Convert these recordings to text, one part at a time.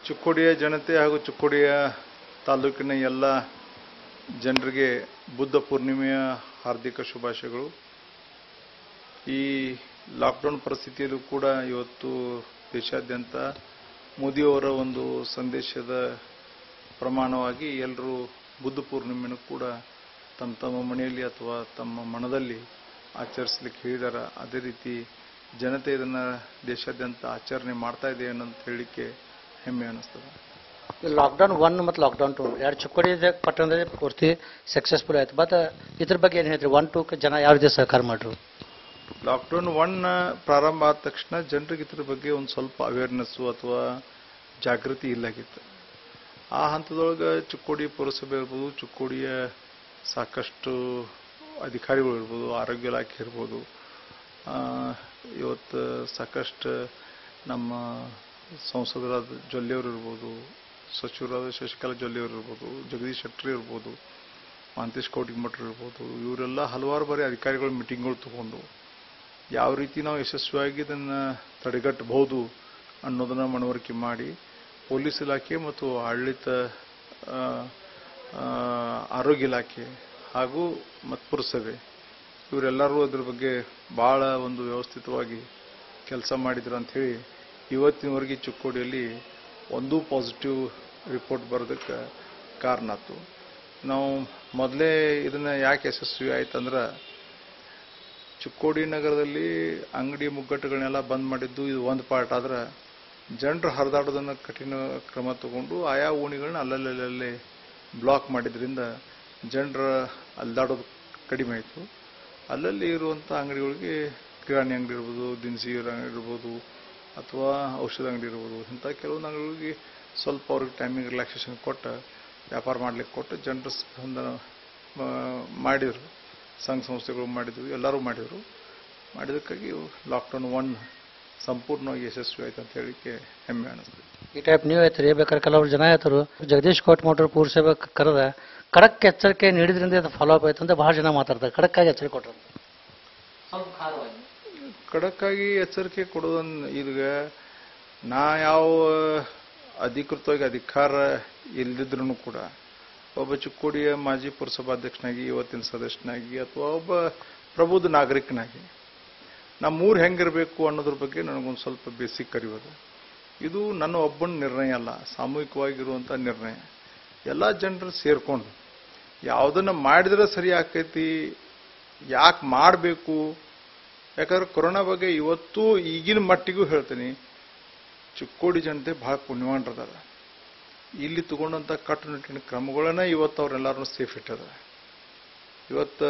ಚಿಕ್ಕೋಡಿಯ ಜನತೆ ಹಾಗೂ ಚಿಕ್ಕೋಡಿಯ ತಾಲೂಕಿನ ಎಲ್ಲ ಜನರಿಗೆ ಬುದ್ಧ ಪೂರ್ಣಿಮೆಯ ಹಾರ್ದಿಕ ಶುಭಾಶಯಗಳು ಈ ಲಾಕ್ಡೌನ್ ಪರಿಸ್ಥಿತಿಯಲ್ಲೂ ಕೂಡ ಇವತ್ತು ದೇಶಾದ್ಯಂತ ಮೋದಿಯವರ ಒಂದು ಸಂದೇಶದ ಪ್ರಮಾಣವಾಗಿ ಎಲ್ಲರೂ ಬುದ್ಧ ಪೂರ್ಣಿಮೆನೂ ಕೂಡ ತಮ್ಮ ತಮ್ಮ ಮನೆಯಲ್ಲಿ ಅಥವಾ ತಮ್ಮ ಮನದಲ್ಲಿ ಆಚರಿಸ್ಲಿಕ್ಕೆ ಹೇಳಿದಾರ ಅದೇ ರೀತಿ ಜನತೆ ಇದನ್ನ ದೇಶಾದ್ಯಂತ ಆಚರಣೆ ಮಾಡ್ತಾ ಇದೆ ಅನ್ನೋದು ಹೇಳಲಿಕ್ಕೆ ಹೆಮ್ಮೆ ಅನಿಸ್ತದೆ ಲಾಕ್ಡೌನ್ ಒನ್ ಮತ್ತು ಲಾಕ್ಡೌನ್ ಟು ಎರಡು ಚಿಕ್ಕೋಡಿ ಪಟ್ಟಣದಲ್ಲಿ ಪೂರ್ತಿ ಸಕ್ಸಸ್ಫುಲ್ ಆಯ್ತು ಬಟ್ ಇದ್ರ ಬಗ್ಗೆ ಏನು ಹೇಳ್ತೀರಿ ಒನ್ ಟು ಜನ ಯಾವ ರೀತಿ ಸಹಕಾರ ಮಾಡ್ರು ಲಾಕ್ಡೌನ್ ಒನ್ ಪ್ರಾರಂಭ ಆದ ತಕ್ಷಣ ಜನರಿಗೆ ಇದ್ರ ಬಗ್ಗೆ ಒಂದು ಸ್ವಲ್ಪ ಅವೇರ್ನೆಸ್ಸು ಅಥವಾ ಜಾಗೃತಿ ಇಲ್ಲಾಗಿತ್ತು ಆ ಹಂತದೊಳಗೆ ಚಿಕ್ಕೋಡಿ ಪುರಸಭೆ ಇರ್ಬೋದು ಚಿಕ್ಕೋಡಿಯ ಸಾಕಷ್ಟು ಅಧಿಕಾರಿಗಳು ಇರ್ಬೋದು ಆರೋಗ್ಯ ಇಲಾಖೆ ಇರ್ಬೋದು ಆ, ಇವತ್ತು ಸಾಕಷ್ಟು ನಮ್ಮ ಸಂಸದರಾದ ಜೊಲ್ಲೆಯವರು ಇರ್ಬೋದು ಸಚಿವರಾದ ಶಶಿಕಲಾ ಜೊಲ್ಲೆಯವರು ಇರ್ಬೋದು ಜಗದೀಶ್ ಶೆಟ್ಟರ್ ಇರ್ಬೋದು ಮಾಂತೇಶ್ ಕೌಟಿಮಠರ್ ಇರ್ಬೋದು ಇವರೆಲ್ಲ ಹಲವಾರು ಬಾರಿ ಅಧಿಕಾರಿಗಳ ಮೀಟಿಂಗ್ಗಳು ತಗೊಂಡು ಯಾವ ರೀತಿ ನಾವು ಯಶಸ್ವಿಯಾಗಿ ಇದನ್ನು ತಡೆಗಟ್ಟಬಹುದು ಅನ್ನೋದನ್ನ ಮನವರಿಕೆ ಮಾಡಿ ಪೊಲೀಸ್ ಇಲಾಖೆ ಮತ್ತು ಆಡಳಿತ ಆ, ಆ, ಆರೋಗ್ಯ ಇಲಾಖೆ ಹಾಗೂ ಮತ್ತು ಪುರಸಭೆ ಇವರೆಲ್ಲರೂ ಅದ್ರ ಬಗ್ಗೆ ಬಹಳ ಒಂದು ವ್ಯವಸ್ಥಿತವಾಗಿ ಕೆಲಸ ಮಾಡಿದ್ರು ಅಂಥೇಳಿ ಇವತ್ತಿನವರೆಗೆ ಚಿಕ್ಕೋಡಿಯಲ್ಲಿ ಒಂದೂ ಪಾಸಿಟಿವ್ ರಿಪೋರ್ಟ್ ಬರೋದಕ್ಕೆ ಕಾರಣ ಆಯ್ತು ನಾವು ಮೊದಲೇ ಇದನ್ನ ಯಾಕೆ ಯಶಸ್ವಿ ಆಯ್ತಂದ್ರೆ ಚಿಕ್ಕೋಡಿ ನಗರದಲ್ಲಿ ಅಂಗಡಿ ಮುಗ್ಗಟ್ಟುಗಳನ್ನೆಲ್ಲ ಬಂದ್ ಮಾಡಿದ್ದು ಇದು ಒಂದು ಪಾರ್ಟ್ ಆದ್ರೆ ಜನರು ಹರಿದಾಡೋದನ್ನು ಕಠಿಣ ಕ್ರಮ ತಗೊಂಡು ಆಯಾ ಓಣಿಗಳನ್ನ ಅಲ್ಲಲ್ಲೇ ಬ್ಲಾಕ್ ಮಾಡಿದ್ರಿಂದ ಜನರ ಅಲ್ದಾಡೋದು ಕಡಿಮೆ ಆಯಿತು ಅಲ್ಲಲ್ಲಿ ಇರುವಂಥ ಅಂಗಡಿಗಳಿಗೆ ಕಿರಾಣಿ ಅಂಗಡಿ ಇರ್ಬೋದು ದಿನಸಿ ಅಂಗಡಿ ಇರ್ಬೋದು ಅಥವಾ ಔಷಧ ಅಂಗಡಿ ಇರ್ಬೋದು ಇಂಥ ಕೆಲವೊಂದು ಅಂಗಡಿಗಳಿಗೆ ಸ್ವಲ್ಪ ಅವ್ರಿಗೆ ಟೈಮಿಂಗ್ ರಿಲ್ಯಾಕ್ಸೇಷನ್ ಕೊಟ್ಟು ವ್ಯಾಪಾರ ಮಾಡ್ಲಿಕ್ಕೆ ಕೊಟ್ಟು ಜನರ ಸ್ಪಂದನ ಆ, ಮಾಡಿದರು ಸಂಘ ಸಂಸ್ಥೆಗಳು ಮಾಡಿದ್ವು ಎಲ್ಲರೂ ಮಾಡಿದರು ಮಾಡಿದಕ್ಕಾಗಿ ಲಾಕ್ಡೌನ್ ಒನ್ ಸಂಪೂರ್ಣವಾಗಿ ಯಶಸ್ವಿ ಆಯ್ತು ಅಂತ ಹೇಳಿಕ್ಕೆ ಹೆಮ್ಮೆ ಅನಿಸ್ತದೆ ಈ ಟೈಪ್ ನೀವು ಹೇಳ್ತೀರಿ ಬೇಕಾದ್ರೆ ಕೆಲವರು ಜನ ಹೇಳ್ತಾರೆ ಜಗದೀಶ್ ಕೋಟ್ ಮೋಟರ್ ಪೂರ್ಸಭೆ ಕರೆದ ಖಡಕ್ ಎಚ್ಚರಿಕೆ ನೀಡಿದ್ರಿಂದ ಇದು ಫಾಲೋ ಅಪ್ ಆಯ್ತು ಅಂತ ಬಹಳ ಜನ ಮಾತಾಡ್ತಾರೆ ಖಡಕ್ಕಾಗಿ ಎಚ್ಚರಿಕೆ ಕೊಟ್ಟರು ಸ್ವಲ್ಪ ಖಾರವಾಗಿ ಖಡಕ್ಕಾಗಿ ಎಚ್ಚರಿಕೆ ಕೊಡೋದನ್ನ ಈಗ ನಾ ಯಾವ ಅಧಿಕೃತವಾಗಿ ಅಧಿಕಾರ ಇಲ್ಲದಿದ್ರು ಕೂಡ ಒಬ್ಬ ಚಿಕ್ಕೋಡಿಯ ಮಾಜಿ ಪುರಸಭಾಧ್ಯಕ್ಷನಾಗಿ ಇವತ್ತಿನ ಸದಸ್ಯನಾಗಿ ಅಥವಾ ಒಬ್ಬ ಪ್ರಬುದ್ಧ ನಾಗರಿಕನಾಗಿ ನಮ್ಮೂರು ಹೆಂಗಿರಬೇಕು ಅನ್ನೋದ್ರ ಬಗ್ಗೆ ನನಗೊಂದು ಸ್ವಲ್ಪ ಬೇಸಿಕ್ ಅರಿಯೋದು ಇದು ನನ್ನ ಒಬ್ಬನ ನಿರ್ಣಯ ಅಲ್ಲ ಸಾಮೂಹಿಕವಾಗಿರುವಂಥ ನಿರ್ಣಯ ಎಲ್ಲ ಜನರು ಸೇರ್ಕೊಂಡು ಯಾವುದನ್ನ ಮಾಡಿದ್ರೆ ಸರಿ ಆಕೈತಿ ಯಾಕೆ ಮಾಡಬೇಕು ಯಾಕಂದ್ರೆ ಕೊರೋನಾ ಬಗ್ಗೆ ಇವತ್ತು ಈಗಿನ ಮಟ್ಟಿಗೂ ಹೇಳ್ತೀನಿ ಚಿಕ್ಕೋಡಿ ಜನತೆ ಬಹಳ ಪುಣ್ಯವಾನ್ರದಾರ ಇಲ್ಲಿ ತಗೊಂಡಂಥ ಕಟ್ಟುನಿಟ್ಟಿನ ಕ್ರಮಗಳನ್ನ ಇವತ್ತು ಅವ್ರೆಲ್ಲರೂ ಸೇಫ್ ಇಟ್ಟದ ಇವತ್ತು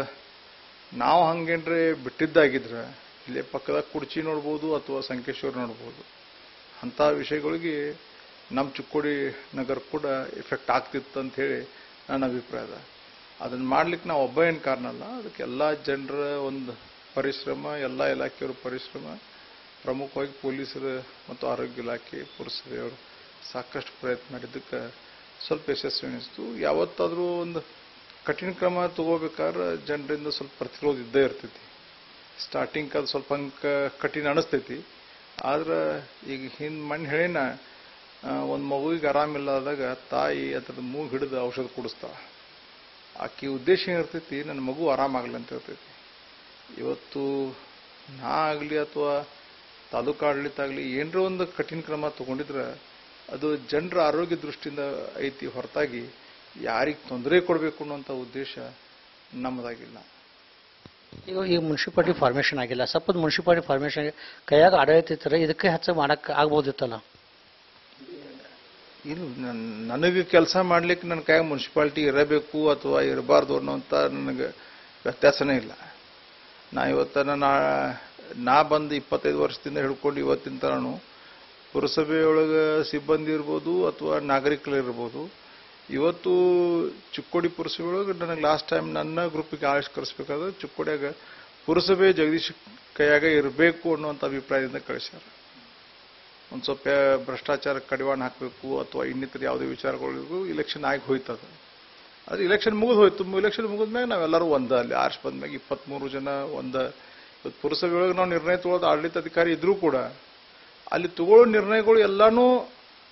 ನಾವು ಹಂಗೇನ್ರೆ ಬಿಟ್ಟಿದ್ದಾಗಿದ್ರೆ ಇಲ್ಲೇ ಪಕ್ಕದಾಗ ಕುರ್ಚಿ ನೋಡ್ಬೋದು ಅಥವಾ ಸಂಕೇಶ್ವರ ನೋಡ್ಬೋದು ಅಂಥ ವಿಷಯಗಳಿಗೆ ನಮ್ಮ ಚಿಕ್ಕೋಡಿ ನಗರ ಕೂಡ ಎಫೆಕ್ಟ್ ಆಗ್ತಿತ್ತು ಅಂತ ಹೇಳಿ ನನ್ನ ಅಭಿಪ್ರಾಯ ಅದ ಅದನ್ನ ಮಾಡ್ಲಿಕ್ಕೆ ನಾವು ಒಬ್ಬ ಏನು ಕಾರಣ ಅಲ್ಲ ಅದಕ್ಕೆ ಎಲ್ಲ ಜನರ ಒಂದು ಪರಿಶ್ರಮ ಎಲ್ಲ ಇಲಾಖೆಯವರ ಪರಿಶ್ರಮ ಪ್ರಮುಖವಾಗಿ ಪೊಲೀಸರು ಮತ್ತು ಆರೋಗ್ಯ ಇಲಾಖೆ ಪುರಸಭೆಯವರು ಸಾಕಷ್ಟು ಪ್ರಯತ್ನ ಮಾಡಿದ್ದಕ್ಕೆ ಸ್ವಲ್ಪ ಯಶಸ್ವಿ ಅನಿಸ್ತು ಯಾವತ್ತಾದರೂ ಒಂದು ಕಠಿಣ ಕ್ರಮ ತಗೋಬೇಕಾದ್ರೆ ಜನರಿಂದ ಸ್ವಲ್ಪ ಪ್ರತಿರೋಧ ಇದ್ದೇ ಇರ್ತೈತಿ ಸ್ಟಾರ್ಟಿಂಗ್ ಅದು ಸ್ವಲ್ಪ ಹಂಗ ಕಠಿಣ ಅನಿಸ್ತೈತಿ ಆದ್ರೆ ಈಗ ಹಿಂದ್ ಮಣ್ಣು ಹೇಳಿನ ಒಂದು ಮಗುವಿಗೆ ಆರಾಮಿಲ್ಲದಾಗ ತಾಯಿ ಅದ್ರದ್ದು ಮೂಗು ಹಿಡಿದು ಔಷಧ ಕುಡಿಸ್ತಾಳ ಆಕಿ ಉದ್ದೇಶ ಏನಿರ್ತೈತಿ ನನ್ನ ಮಗು ಆರಾಮಾಗಲಿ ಅಂತ ಇರ್ತೈತಿ ಇವತ್ತು ನಾ ಆಗಲಿ ಅಥವಾ ತಾಲೂಕು ಆಡಳಿತ ಆಗಲಿ ಏನರ ಒಂದು ಕಠಿಣ ಕ್ರಮ ತಗೊಂಡಿದ್ರೆ ಅದು ಜನರ ಆರೋಗ್ಯ ದೃಷ್ಟಿಯಿಂದ ಐತಿ ಹೊರತಾಗಿ ಯಾರಿಗೆ ತೊಂದರೆ ಕೊಡಬೇಕು ಅನ್ನುವಂಥ ಉದ್ದೇಶ ನಮ್ಮದಾಗಿಲ್ಲ ಈಗ ಈ ಮುನ್ಸಿಪಾಲಿಟಿ ಫಾರ್ಮೇಷನ್ ಆಗಿಲ್ಲ ಸಪೋಸ್ ಮುನ್ಸಿಪಾಲಿಟಿ ಫಾರ್ಮೇಷನ್ ಕೈಯಾಗ ಆಡಳಿತ ಇರ್ತಾರೆ ಇದಕ್ಕೆ ಹೆಚ್ಚು ಮಾಡಕ್ಕೆ ಆಗ್ಬೋದಿತ್ತಲ್ಲ ಇಲ್ಲ ನನ್- ನನಗೆ ಕೆಲಸ ಮಾಡ್ಲಿಕ್ಕೆ ನನ್ನ ಕೈಯಾಗ ಮುನ್ಸಿಪಾಲ್ಟಿ ಇರಬೇಕು ಅಥವಾ ಇರಬಾರ್ದು ಅನ್ನೋಂಥ ನನಗೆ ವ್ಯತ್ಯಾಸನೇ ಇಲ್ಲ ನಾ ಇವತ್ತ ನಾ ನಾ ಬಂದು ಇಪ್ಪತ್ತೈದು ವರ್ಷದಿಂದ ಹಿಡ್ಕೊಂಡು ಇವತ್ತಿನ ತನೂ ಪುರಸಭೆಯೊಳಗೆ ಸಿಬ್ಬಂದಿ ಇರ್ಬೋದು ಅಥವಾ ನಾಗರಿಕರಿರ್ಬೋದು ಇವತ್ತು ಚಿಕ್ಕೋಡಿ ಪುರಸಭೆ ಒಳಗೆ ನನಗೆ ಲಾಸ್ಟ್ ಟೈಮ್ ನನ್ನ ಗ್ರೂಪಿಗೆ ಆವಿಷ್ಕರಿಸ್ಬೇಕಾದ್ರೆ ಚಿಕ್ಕೋಡಿಯಾಗ ಪುರಸಭೆ ಜಗದೀಶ್ ಕೈಯಾಗ ಇರಬೇಕು ಅನ್ನುವಂಥ ಅಭಿಪ್ರಾಯದಿಂದ ಕಳಿಸ್ಯಾರ ಒಂದು ಸ್ವಲ್ಪ ಭ್ರಷ್ಟಾಚಾರ ಕಡಿವಾಣ ಹಾಕಬೇಕು ಅಥವಾ ಇನ್ನಿತರ ಯಾವುದೇ ವಿಚಾರಗಳಿಗೂ ಇಲೆಕ್ಷನ್ ಆಗಿ ಹೋಯ್ತದ ಅದು ಇಲೆಕ್ಷನ್ ಮುಗಿದು ಹೋಯ್ತು ಇಲೆಕ್ಷನ್ ಮುಗಿದ್ಮ್ಯಾಗ ನಾವೆಲ್ಲರೂ ಒಂದ ಅಲ್ಲಿ ಆರ್ಸ್ ಬಂದ್ಮ್ಯಾಗ ಇಪ್ಪತ್ಮೂರು ಜನ ಒಂದ ಇವತ್ತು ಪುರಸಭೆ ಒಳಗೆ ನಾವು ನಿರ್ಣಯ ತಗೊಳ್ಳೋದು ಆಡಳಿತಾಧಿಕಾರಿ ಇದ್ರೂ ಕೂಡ ಅಲ್ಲಿ ತಗೊಳ್ಳೋ ನಿರ್ಣಯಗಳು ಎಲ್ಲಾನು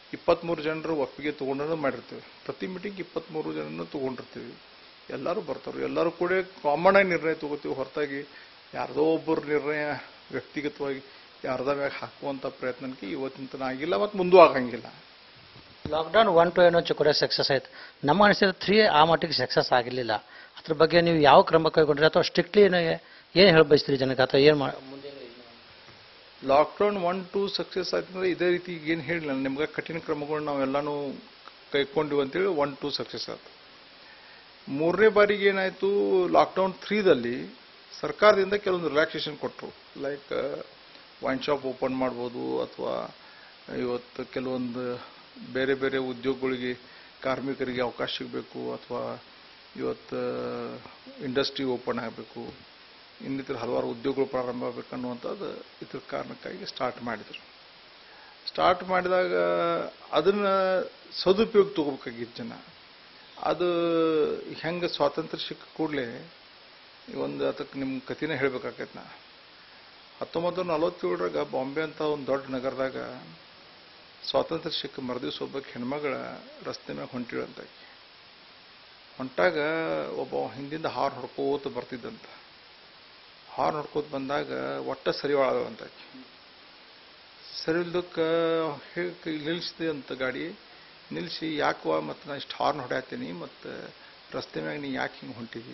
ಇಪ್ಪತ್ತ್ಮೂರು ಜನರು ಒಪ್ಪಿಗೆ ತೊಗೊಂಡು ಮಾಡಿರ್ತೀವಿ ಪ್ರತಿ ಮೀಟಿಂಗ್ ಇಪ್ಪತ್ತ್ಮೂರು ಜನನ್ನು ತೊಗೊಂಡಿರ್ತೀವಿ ಎಲ್ಲರೂ ಬರ್ತಾರೆ ಎಲ್ಲರೂ ಕೂಡ ಕಾಮನ್ ಆಗಿ ನಿರ್ಣಯ ತಗೋತೀವಿ ಹೊರತಾಗಿ ಯಾರ್ದೋ ಒಬ್ಬರು ನಿರ್ಣಯ ವ್ಯಕ್ತಿಗತವಾಗಿ ಯಾರ್ದ ಮ್ಯಾಗ ಹಾಕುವಂಥ ಪ್ರಯತ್ನಕ್ಕೆ ಇವತ್ತಿನ ತನಕ ಆಗಿಲ್ಲ ಮತ್ತು ಮುಂದೂ ಆಗಂಗಿಲ್ಲ ಲಾಕ್ಡೌನ್ ಒನ್ ಟು ಏನೋ ಚಿಕ್ಕೋಡೆ ಸಕ್ಸಸ್ ಆಯ್ತು ನಮ್ಮ ಅನಿಸಿದ ತ್ರೀ ಆ ಮಟ್ಟಿಗೆ ಸಕ್ಸಸ್ ಆಗಲಿಲ್ಲ ಅದ್ರ ಬಗ್ಗೆ ನೀವು ಯಾವ ಕ್ರಮ ಕೈಗೊಂಡ್ರಿ ಅಥವಾ ಸ್ಟ್ರಿಕ್ಟ್ಲಿ ಏನು ಹೇಳಿ ಬಯಸ್ತೀರಿ ಜನಕ್ಕೆ ಅಥವಾ ಏನು ಮಾ ಲಾಕ್ಡೌನ್ ಒನ್ ಟು ಸಕ್ಸಸ್ ಆಯ್ತಂದ್ರೆ ಇದೇ ರೀತಿ ಏನು ಹೇಳಿಲ್ಲ ನಿಮ್ಗೆ ಕಠಿಣ ಕ್ರಮಗಳು ನಾವೆಲ್ಲಾನು ಕೈಕೊಂಡಿವಿ ಅಂತೇಳಿ ಒನ್ ಟು ಸಕ್ಸಸ್ ಆಯ್ತು ಮೂರನೇ ಬಾರಿಗೆ ಏನಾಯಿತು ಲಾಕ್ಡೌನ್ ತ್ರೀದಲ್ಲಿ ಸರ್ಕಾರದಿಂದ ಕೆಲವೊಂದು ರಿಲ್ಯಾಕ್ಸೇಷನ್ ಕೊಟ್ಟರು ಲೈಕ್ ವೈನ್ ಶಾಪ್ ಓಪನ್ ಮಾಡ್ಬೋದು ಅಥವಾ ಇವತ್ತು ಕೆಲವೊಂದು ಬೇರೆ ಬೇರೆ ಉದ್ಯೋಗಗಳಿಗೆ ಕಾರ್ಮಿಕರಿಗೆ ಅವಕಾಶ ಸಿಗಬೇಕು ಅಥವಾ ಇವತ್ತು ಇಂಡಸ್ಟ್ರಿ ಓಪನ್ ಆಗಬೇಕು ಇನ್ನಿತರ ಹಲವಾರು ಉದ್ಯೋಗಗಳು ಪ್ರಾರಂಭ ಆಗಬೇಕು ಅನ್ನುವಂಥದ್ದು ಇದ್ರ ಕಾರಣಕ್ಕಾಗಿ ಸ್ಟಾರ್ಟ್ ಮಾಡಿದರು ಸ್ಟಾರ್ಟ್ ಮಾಡಿದಾಗ ಅದನ್ನ ಸದುಪಯೋಗ ತಗೋಬೇಕಾಗಿತ್ತು ಜನ ಅದು ಹೆಂಗೆ ಸ್ವಾತಂತ್ರ್ಯ ಸಿಕ್ಕ ಕೂಡಲೇ ಒಂದು ಅದಕ್ಕೆ ನಿಮ್ಮ ಕಥೆನೇ ಹೇಳ್ಬೇಕಾಕೈತೆ ನಾ ಹತ್ತೊಂಬತ್ತು ನಲವತ್ತೇಳರಾಗ ಬಾಂಬೆ ಅಂತ ಒಂದು ದೊಡ್ಡ ನಗರದಾಗ ಸ್ವಾತಂತ್ರ್ಯ ಸಿಕ್ಕ ಮರುದಿವ್ಸ ಒಬ್ಬ ಹೆಣ್ಮಗಳ ರಸ್ತೆ ಮ್ಯಾಗ ಹೊಂಟಿಳಂತ ಆಕಿ. ಹೊಂಟಾಗ ಒಬ್ಬ ಹಿಂದಿಂದ ಹಾರ್ನ್ ಹೊಡ್ಕೋತ ಬರ್ತಿದ್ದಂತ ಹಾರ್ನ್ ಹೊಡ್ಕೋತ ಬಂದಾಗ ಒಟ್ಟ ಸರಿ ಒಳಗಂತ ಆಕಿ ಸರಿ ಇಲ್ದಕ್ಕೆ ಹೇಗೆ ನಿಲ್ಲಿಸಿದೆ ಅಂತ ಗಾಡಿ ನಿಲ್ಲಿಸಿ ಯಾಕವ ಮತ್ತು ನಾ ಇಷ್ಟು ಹಾರ್ನ್ ಹೊಡ್ಯಾತೀನಿ ಮತ್ತು ರಸ್ತೆ ಮ್ಯಾಗ ನೀ ಯಾಕೆ ಹಿಂಗೆ ಹೊಂಟಿದಿ